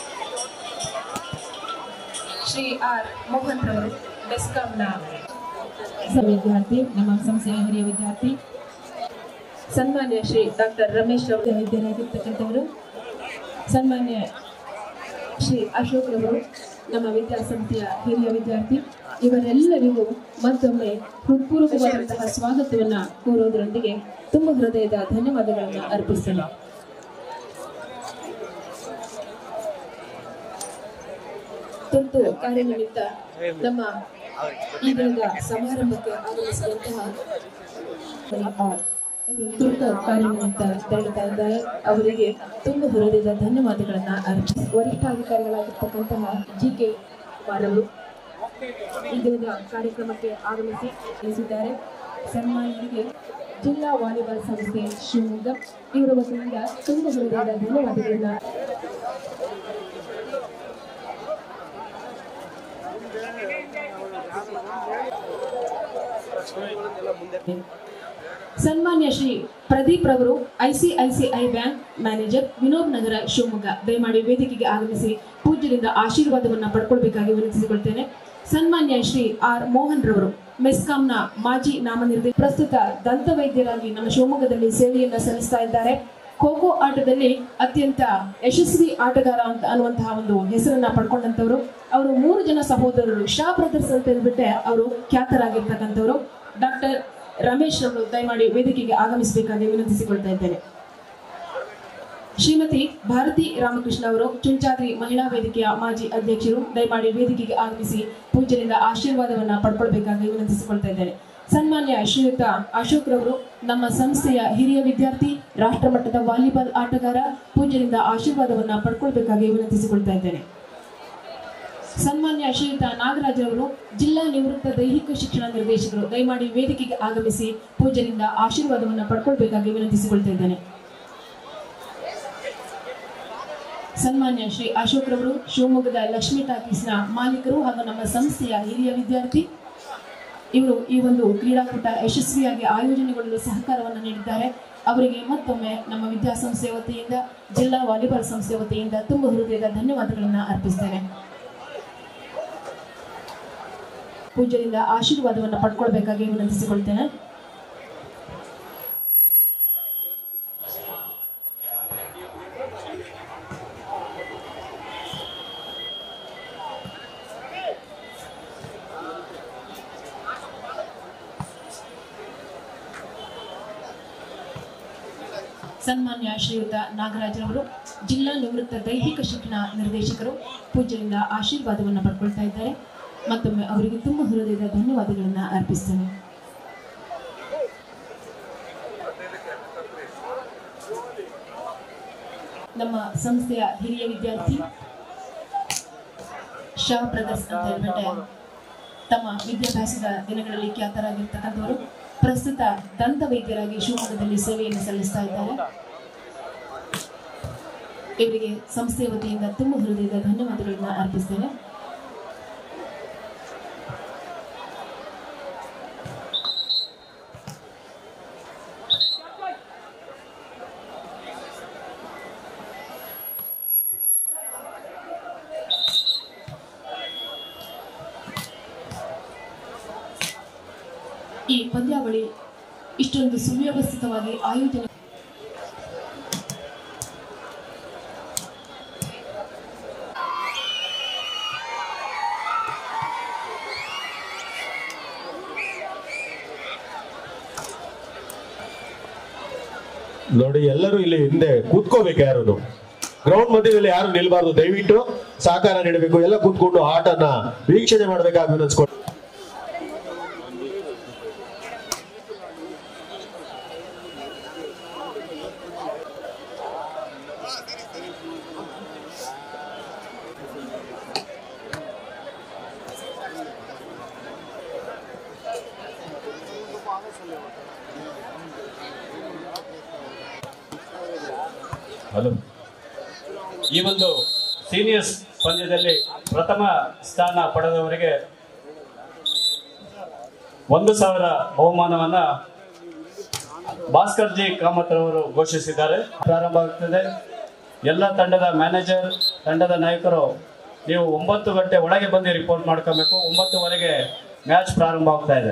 Shri R Mohan ರವರು ಬೆಸ್ಕಾಂನ ವಿದ್ಯಾರ್ಥಿ ನಮ್ಮ ಸಂಸ್ಥೆಯ ಹಿರಿಯ ವಿದ್ಯಾರ್ಥಿ ಸನ್ಮಾನ್ಯ ಶ್ರೀ ಡಾಕ್ಟರ್ ರಮೇಶ್ ರವರು ವಿದ್ಯಾರ್ಥಿರ್ತಕ್ಕಂಥವರು ಸನ್ಮಾನ್ಯ ಶ್ರೀ ಅಶೋಕ್ ರವರು ನಮ್ಮ ವಿದ್ಯಾಸಂಸ್ಥೆಯ ಹಿರಿಯ ವಿದ್ಯಾರ್ಥಿ ಇವರೆಲ್ಲರಿಗೂ ಮತ್ತೊಮ್ಮೆ ಹೃತ್ಪೂರ್ವಕವಾದಂತಹ ಸ್ವಾಗತವನ್ನ ಕೋರೋದರೊಂದಿಗೆ ತುಂಬ ಹೃದಯದ ಧನ್ಯವಾದಗಳನ್ನು ಅರ್ಪಿಸ್ತೇನೆ ತುರ್ತು ಕಾರ್ಯನಿಮಿತ್ತ ನಮ್ಮ ಈ ದಿನದ ಸಮಾರಂಭಕ್ಕೆ ಆಗಮಿಸಿದಂತಹ ತುರ್ತು ಕಾರ್ಯನಿಮಿತ್ತ ತೆರಳುತ್ತಾ ಇದ್ದಾರೆ ಅವರಿಗೆ ತುಂಬ ಹೃದಯದ ಧನ್ಯವಾದಗಳನ್ನ ಅರ್ಪಿಸಿ ವರಿಷ್ಠಾಧಿಕಾರಿಗಳಾಗಿರ್ತಕ್ಕಂತಹ ಜಿ ಕೆ ಕುಮಾರ್ ಅವರು ಈ ದಿನದ ಕಾರ್ಯಕ್ರಮಕ್ಕೆ ಆಗಮಿಸಿ ತಿಳಿಸಿದ್ದಾರೆ ಸನ್ಮಾನಿಗಳಿಗೆ ಜಿಲ್ಲಾ ವಾಲಿಬಾಲ್ ಸಂಸ್ಥೆ ಶಿವಮೊಗ್ಗ ಇವರ ವತಿಯಿಂದ ತುಂಬ ಹೃದಯದ ಧನ್ಯವಾದಗಳನ್ನ ಸನ್ಮಾನ್ಯ ಶ್ರೀ ಪ್ರದೀಪ್ ರವರು ICICI bank manager Vinod Nagara Shivamogga ದಯಮಾಡಿ ವೇದಿಕೆಗೆ ಆಗಮಿಸಿ ಪೂಜ್ಯರಿಂದ ಆಶೀರ್ವಾದವನ್ನ ಪಡ್ಕೊಳ್ಬೇಕಾಗಿ ವಿನಂತಿಸಿಕೊಳ್ತೇನೆ ಸನ್ಮಾನ್ಯ ಶ್ರೀ ಆರ್ ಮೋಹನ್ ರವರು ಮೆಸ್ಕಾಂನ ಮಾಜಿ ನಾಮನಿರ್ದೇಶ ಪ್ರಸ್ತುತ ದಂತ ವೈದ್ಯರಾಗಿ ನಮ್ಮ ಶಿವಮೊಗ್ಗದಲ್ಲಿ ಸೇವೆಯನ್ನ ಸಲ್ಲಿಸ್ತಾ ಇದ್ದಾರೆ ಖೋ ಖೋ ಆಟದಲ್ಲಿ ಅತ್ಯಂತ ಯಶಸ್ವಿ ಆಟಗಾರ ಅಂತ ಅನ್ನುವಂತಹ ಒಂದು ಹೆಸರನ್ನ ಪಡ್ಕೊಂಡಂತವರು ಅವರು ಮೂರು ಜನ ಸಹೋದರರು ಶಾ ಬ್ರದರ್ಸ್ ಅಂತ ಹೇಳ್ಬಿಟ್ಟೆ ಅವರು ಖ್ಯಾತರಾಗಿರ್ತಕ್ಕಂಥವ್ರು ಡಾಕ್ಟರ್ ರಮೇಶ್ ಅವರು ದಯಮಾಡಿ ವೇದಿಕೆಗೆ ಆಗಮಿಸಬೇಕಾಗಿ ವಿನಂತಿಸಿಕೊಳ್ತಾ ಇದ್ದೇನೆ ಶ್ರೀಮತಿ ಭಾರತಿ ರಾಮಕೃಷ್ಣ ಅವರು ಚುಂಚಾದ್ರಿ ಮಹಿಳಾ ವೇದಿಕೆಯ ಮಾಜಿ ಅಧ್ಯಕ್ಷರು ದಯಮಾಡಿ ವೇದಿಕೆಗೆ ಆಗಮಿಸಿ ಪೂಜ್ಯರಿಂದ ಆಶೀರ್ವಾದವನ್ನ ಪಡ್ಕೊಳ್ಬೇಕಾಗಿ ವಿನಂತಿಸಿಕೊಳ್ತಾ ಇದ್ದೇನೆ ಸನ್ಮಾನ್ಯ ಶ್ರೀಯುತ ಅಶೋಕ್ ರವರು ನಮ್ಮ ಸಂಸ್ಥೆಯ ಹಿರಿಯ ವಿದ್ಯಾರ್ಥಿ ರಾಷ್ಟ್ರಮಟ್ಟದ ವಾಲಿಬಾಲ್ ಆಟಗಾರ ಪೂಜ್ಯರಿಂದ ಆಶೀರ್ವಾದವನ್ನ ಪಡ್ಕೊಳ್ಬೇಕಾಗಿ ವಿನಂತಿಸಿಕೊಳ್ತಾ ಇದ್ದೇನೆ ಸನ್ಮಾನ್ಯ ಶ್ರೀಯುತ ನಾಗರಾಜ್ ಅವರು ಜಿಲ್ಲಾ ನಿವೃತ್ತ ದೈಹಿಕ ಶಿಕ್ಷಣ ನಿರ್ದೇಶಕರು ದಯಮಾಡಿ ವೇದಿಕೆಗೆ ಆಗಮಿಸಿ ಪೂಜ್ಯರಿಂದ ಆಶೀರ್ವಾದವನ್ನು ಪಡ್ಕೊಳ್ಬೇಕಾಗಿ ವಿನಂತಿಸಿಕೊಳ್ತಾ ಇದ್ದೇನೆ ಸನ್ಮಾನ್ಯ ಶ್ರೀ ಅಶೋಕ್ ರವರು ಶಿವಮೊಗ್ಗದ ಲಕ್ಷ್ಮೀ ಟಾಕೀಸ್ನ ಮಾಲೀಕರು ಹಾಗೂ ನಮ್ಮ ಸಂಸ್ಥೆಯ ಹಿರಿಯ ವಿದ್ಯಾರ್ಥಿ ಇವರು ಈ ಒಂದು ಕ್ರೀಡಾಕೂಟ ಯಶಸ್ವಿಯಾಗಿ ಆಯೋಜನೆಗೊಳ್ಳಲು ಸಹಕಾರವನ್ನು ನೀಡಿದ್ದಾರೆ ಅವರಿಗೆ ಮತ್ತೊಮ್ಮೆ ನಮ್ಮ ವಿದ್ಯಾಸಂಸ್ಥೆ ವತಿಯಿಂದ ಜಿಲ್ಲಾ ವಾಲಿಬಾಲ್ ಸಂಸ್ಥೆ ವತಿಯಿಂದ ತುಂಬ ಹೃದಯದ ಧನ್ಯವಾದಗಳನ್ನು ಅರ್ಪಿಸ್ತೇನೆ ಪೂಜ್ಯರಿಂದ ಆಶೀರ್ವಾದವನ್ನು ಪಡ್ಕೊಳ್ಬೇಕಾಗಿ ವಿನಂತಿಸಿಕೊಳ್ತೇನೆ ಸನ್ಮಾನ್ಯ ಶ್ರೀಯುತ ನಾಗರಾಜರವರು ಜಿಲ್ಲಾ ನಿವೃತ್ತ ದೈಹಿಕ ಶಿಕ್ಷಣ ನಿರ್ದೇಶಕರು ಪೂಜ್ಯರಿಂದ ಆಶೀರ್ವಾದವನ್ನು ಪಡ್ಕೊಳ್ತಾ ಇದ್ದಾರೆ ಮತ್ತೊಮ್ಮೆ ಅವರಿಗೆ ತುಂಬ ಹೃದಯದ ಧನ್ಯವಾದಗಳನ್ನು ಅರ್ಪಿಸ್ತೇನೆ ನಮ್ಮ ಸಂಸ್ಥೆಯ ಹಿರಿಯ ವಿದ್ಯಾರ್ಥಿ ಶಾ ಬ್ರದರ್ಸ್ ಅಂತ ಹೇಳ್ಬಿಟ್ಟೆ ತಮ್ಮ ವಿದ್ಯಾಭ್ಯಾಸದ ದಿನಗಳಲ್ಲಿ ಖ್ಯಾತರಾಗಿರ್ತಕ್ಕಂಥವರು ಪ್ರಸ್ತುತ ದಂತ ವೈದ್ಯರಾಗಿ ಶಿವಮೊಗ್ಗದಲ್ಲಿ ಸೇವೆಯನ್ನು ಸಲ್ಲಿಸ್ತಾ ಇದ್ದಾರೆ ಇವರಿಗೆ ಸಂಸ್ಥೆಯ ವತಿಯಿಂದ ತುಂಬ ಹೃದಯದ ಧನ್ಯವಾದಗಳನ್ನ ಅರ್ಪಿಸ್ತೇನೆ ಈ ಪಂದ್ಯಾವಳಿ ಇಷ್ಟೊಂದು ಸುವ್ಯವಸ್ಥಿತವಾಗಿ ಆಯೋಜನೆ ನೋಡಿ ಎಲ್ಲರೂ ಇಲ್ಲಿ ಹಿಂದೆ ಕೂತ್ಕೋಬೇಕು ಯಾರು ಗ್ರೌಂಡ್ ಮಧ್ಯದಲ್ಲಿ ಯಾರು ನಿಲ್ಬಾರ್ದು ದಯವಿಟ್ಟು ಸಹಕಾರ ನೀಡಬೇಕು ಎಲ್ಲ ಕೂತ್ಕೊಂಡು ಆಟನ ವೀಕ್ಷಣೆ ಮಾಡ್ಬೇಕಾಗಿ ವಿನಂತಿಸ್ಕೊಂಡು ಹಲೋ ಈ ಒಂದು ಸೀನಿಯರ್ಸ್ ಪಂದ್ಯದಲ್ಲಿ ಪ್ರಥಮ ಸ್ಥಾನ ಪಡೆದವರಿಗೆ ಒಂದು ಸಾವಿರ ಬಹುಮಾನವನ್ನ ಭಾಸ್ಕರ್ ಜಿ ಕಾಮತ್ ಅವರು ಘೋಷಿಸಿದ್ದಾರೆ ಪ್ರಾರಂಭ ಆಗ್ತದೆ ಎಲ್ಲ ತಂಡದ ಮ್ಯಾನೇಜರ್ ತಂಡದ ನಾಯಕರು ನೀವು ಒಂಬತ್ತು ಗಂಟೆ ಒಳಗೆ ಬಂದು ರಿಪೋರ್ಟ್ ಮಾಡ್ಕೋಬೇಕು ಒಂಬತ್ತುವರೆಗೆ ಮ್ಯಾಚ್ ಪ್ರಾರಂಭ ಆಗ್ತಾ ಇದೆ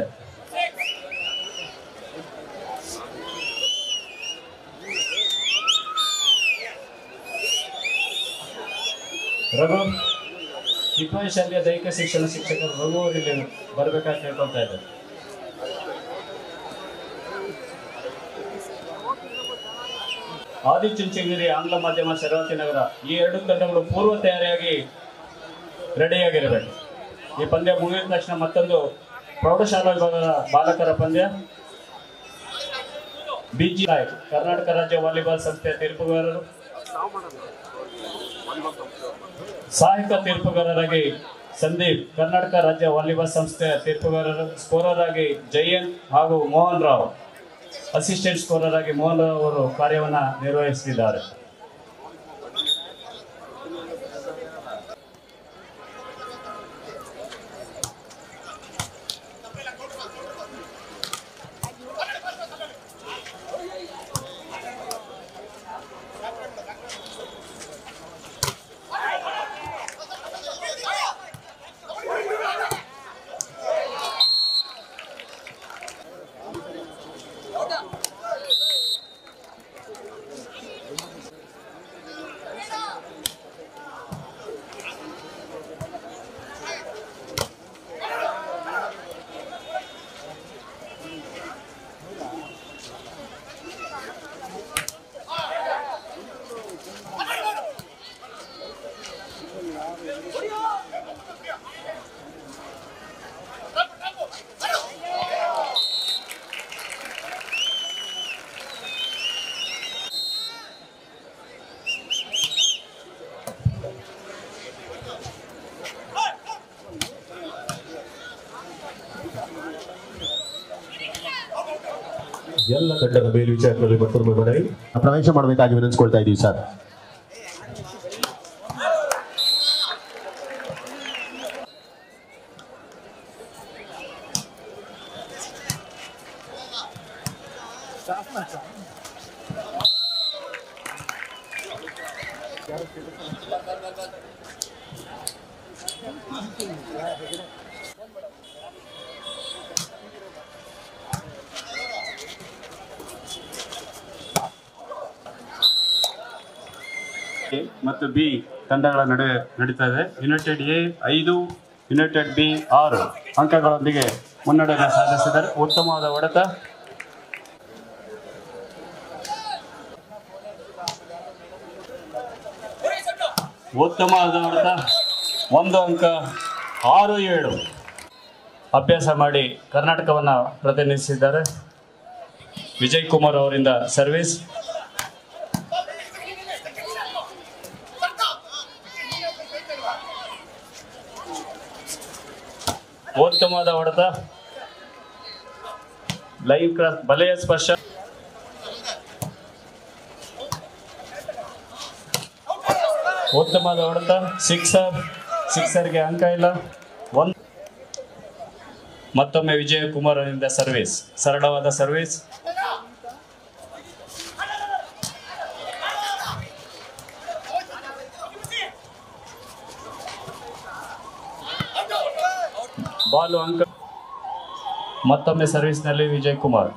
ರಘು ಚಿಕ್ಕವಯ ಶಾಲೆಯ ದೈಹಿಕ ಶಿಕ್ಷಣ ಶಿಕ್ಷಕರು ರಘು ಅವರು ಇಲ್ಲಿ ಬರ್ಬೇಕಾಗಿ ಕೇಳ್ಕೊತಾ ಇದ್ದಾರೆ ಆದಿಚುಂಚನಗಿರಿ ಆಂಗ್ಲ ಮಾಧ್ಯಮ ಶರಾವತಿ ನಗರ ಈ ಎರಡು ತಂಡಗಳು ಪೂರ್ವ ತಯಾರಿಯಾಗಿ ರೆಡಿಯಾಗಿರಬೇಕು ಈ ಪಂದ್ಯ ಮುಗಿದ ತಕ್ಷಣ ಮತ್ತೊಂದು ಪ್ರೌಢಶಾಲಾ ವಿಭಾಗದ ಬಾಲಕರ ಪಂದ್ಯ ಬಿಜಿ ನಾಯಕ್ ಕರ್ನಾಟಕ ರಾಜ್ಯ ವಾಲಿಬಾಲ್ ಸಂಸ್ಥೆಯ ತೀರ್ಪುಗಾರರು ಸಹಾಯಕ ತೀರ್ಪುಗಾರರಾಗಿ ಸಂದೀಪ್ ಕರ್ನಾಟಕ ರಾಜ್ಯ ವಾಲಿಬಾಲ್ ಸಂಸ್ಥೆಯ ತೀರ್ಪುಗಾರರು ಸ್ಕೋರರ್ ಆಗಿ ಜಯಂತ್ ಹಾಗೂ ಮೋಹನ್ ರಾವ್ ಅಸಿಸ್ಟೆಂಟ್ ಸ್ಕೋರರ್ ಆಗಿ ಮೋಹನ್ ರಾವ್ ಅವರು ಕಾರ್ಯವನ್ನ ನಿರ್ವಹಿಸುತ್ತಿದ್ದಾರೆ ಎಲ್ಲ ತಂಡದ ಮೇಲ್ವಿಚಾರಕರಲ್ಲಿ ಮತ್ತೊಮ್ಮೆ ಮನವಿ ಪ್ರವೇಶ ಮಾಡಬೇಕಾಗಿ ವಿನಂತಿಸ್ಕೊಳ್ತಾ ಇದೀವಿ ಸರ್ ಎ ಮತ್ತು ಬಿ ತಂಡಗಳ ನಡುವೆ ನಡೀತಾ ಇದೆ ಯುನೈಟೆಡ್ ಎ ಐದು ಯುನೈಟೆಡ್ ಬಿ ಆರು ಅಂಕಗಳೊಂದಿಗೆ ಮುನ್ನಡೆಯನ್ನು ಸಾಧಿಸಿದ್ದಾರೆ ಉತ್ತಮವಾದ ಹೊಡೆತ ಉತ್ತಮವಾದ ಹೊಡೆತ ಒಂದು ಅಂಕ ಆರು ಏಳು ಅಭ್ಯಾಸ ಮಾಡಿ ಕರ್ನಾಟಕವನ್ನು ಪ್ರತಿನಿಧಿಸಿದ್ದಾರೆ ವಿಜಯ್ ಕುಮಾರ್ ಅವರಿಂದ ಸರ್ವಿಸ್ ಉತ್ತಮವಾದ ಹೊಡೆತ ಲೈವ್ ಕ್ರಾಸ್ ಬಲೆಯ ಸ್ಪರ್ಶ ಉತ್ತಮವಾದ ಹೊಡೆತ ಸಿಕ್ಸರ್ ಸಿಕ್ಸರ್ಗೆ ಅಂಕ ಇಲ್ಲ ಒಂದು ಮತ್ತೊಮ್ಮೆ ವಿಜಯ ಕುಮಾರ್ ಅವರಿಂದ ಸರ್ವಿಸ್ ಸರಳವಾದ ಸರ್ವಿಸ್ ಬಾಲು ಅಂಕ ಮತ್ತೊಮ್ಮೆ ಸರ್ವಿಸ್ನಲ್ಲಿ ವಿಜಯ್ ಕುಮಾರ್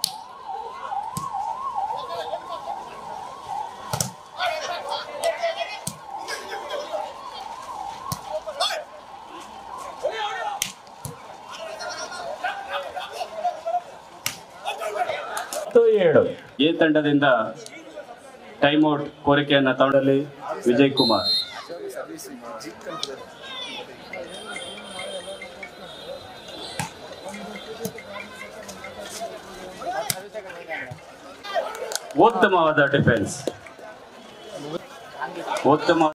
ಹತ್ತು ಏಳು ಎ ತಂಡದಿಂದ ಟೈಮ್ ಔಟ್ ಕೋರಿಕೆಯನ್ನ ತಗೊಂಡಲ್ಲಿ ವಿಜಯ್ ಕುಮಾರ್ ಉತ್ತಮವಾದ ಡಿಫೆನ್ಸ್ ಉತ್ತಮ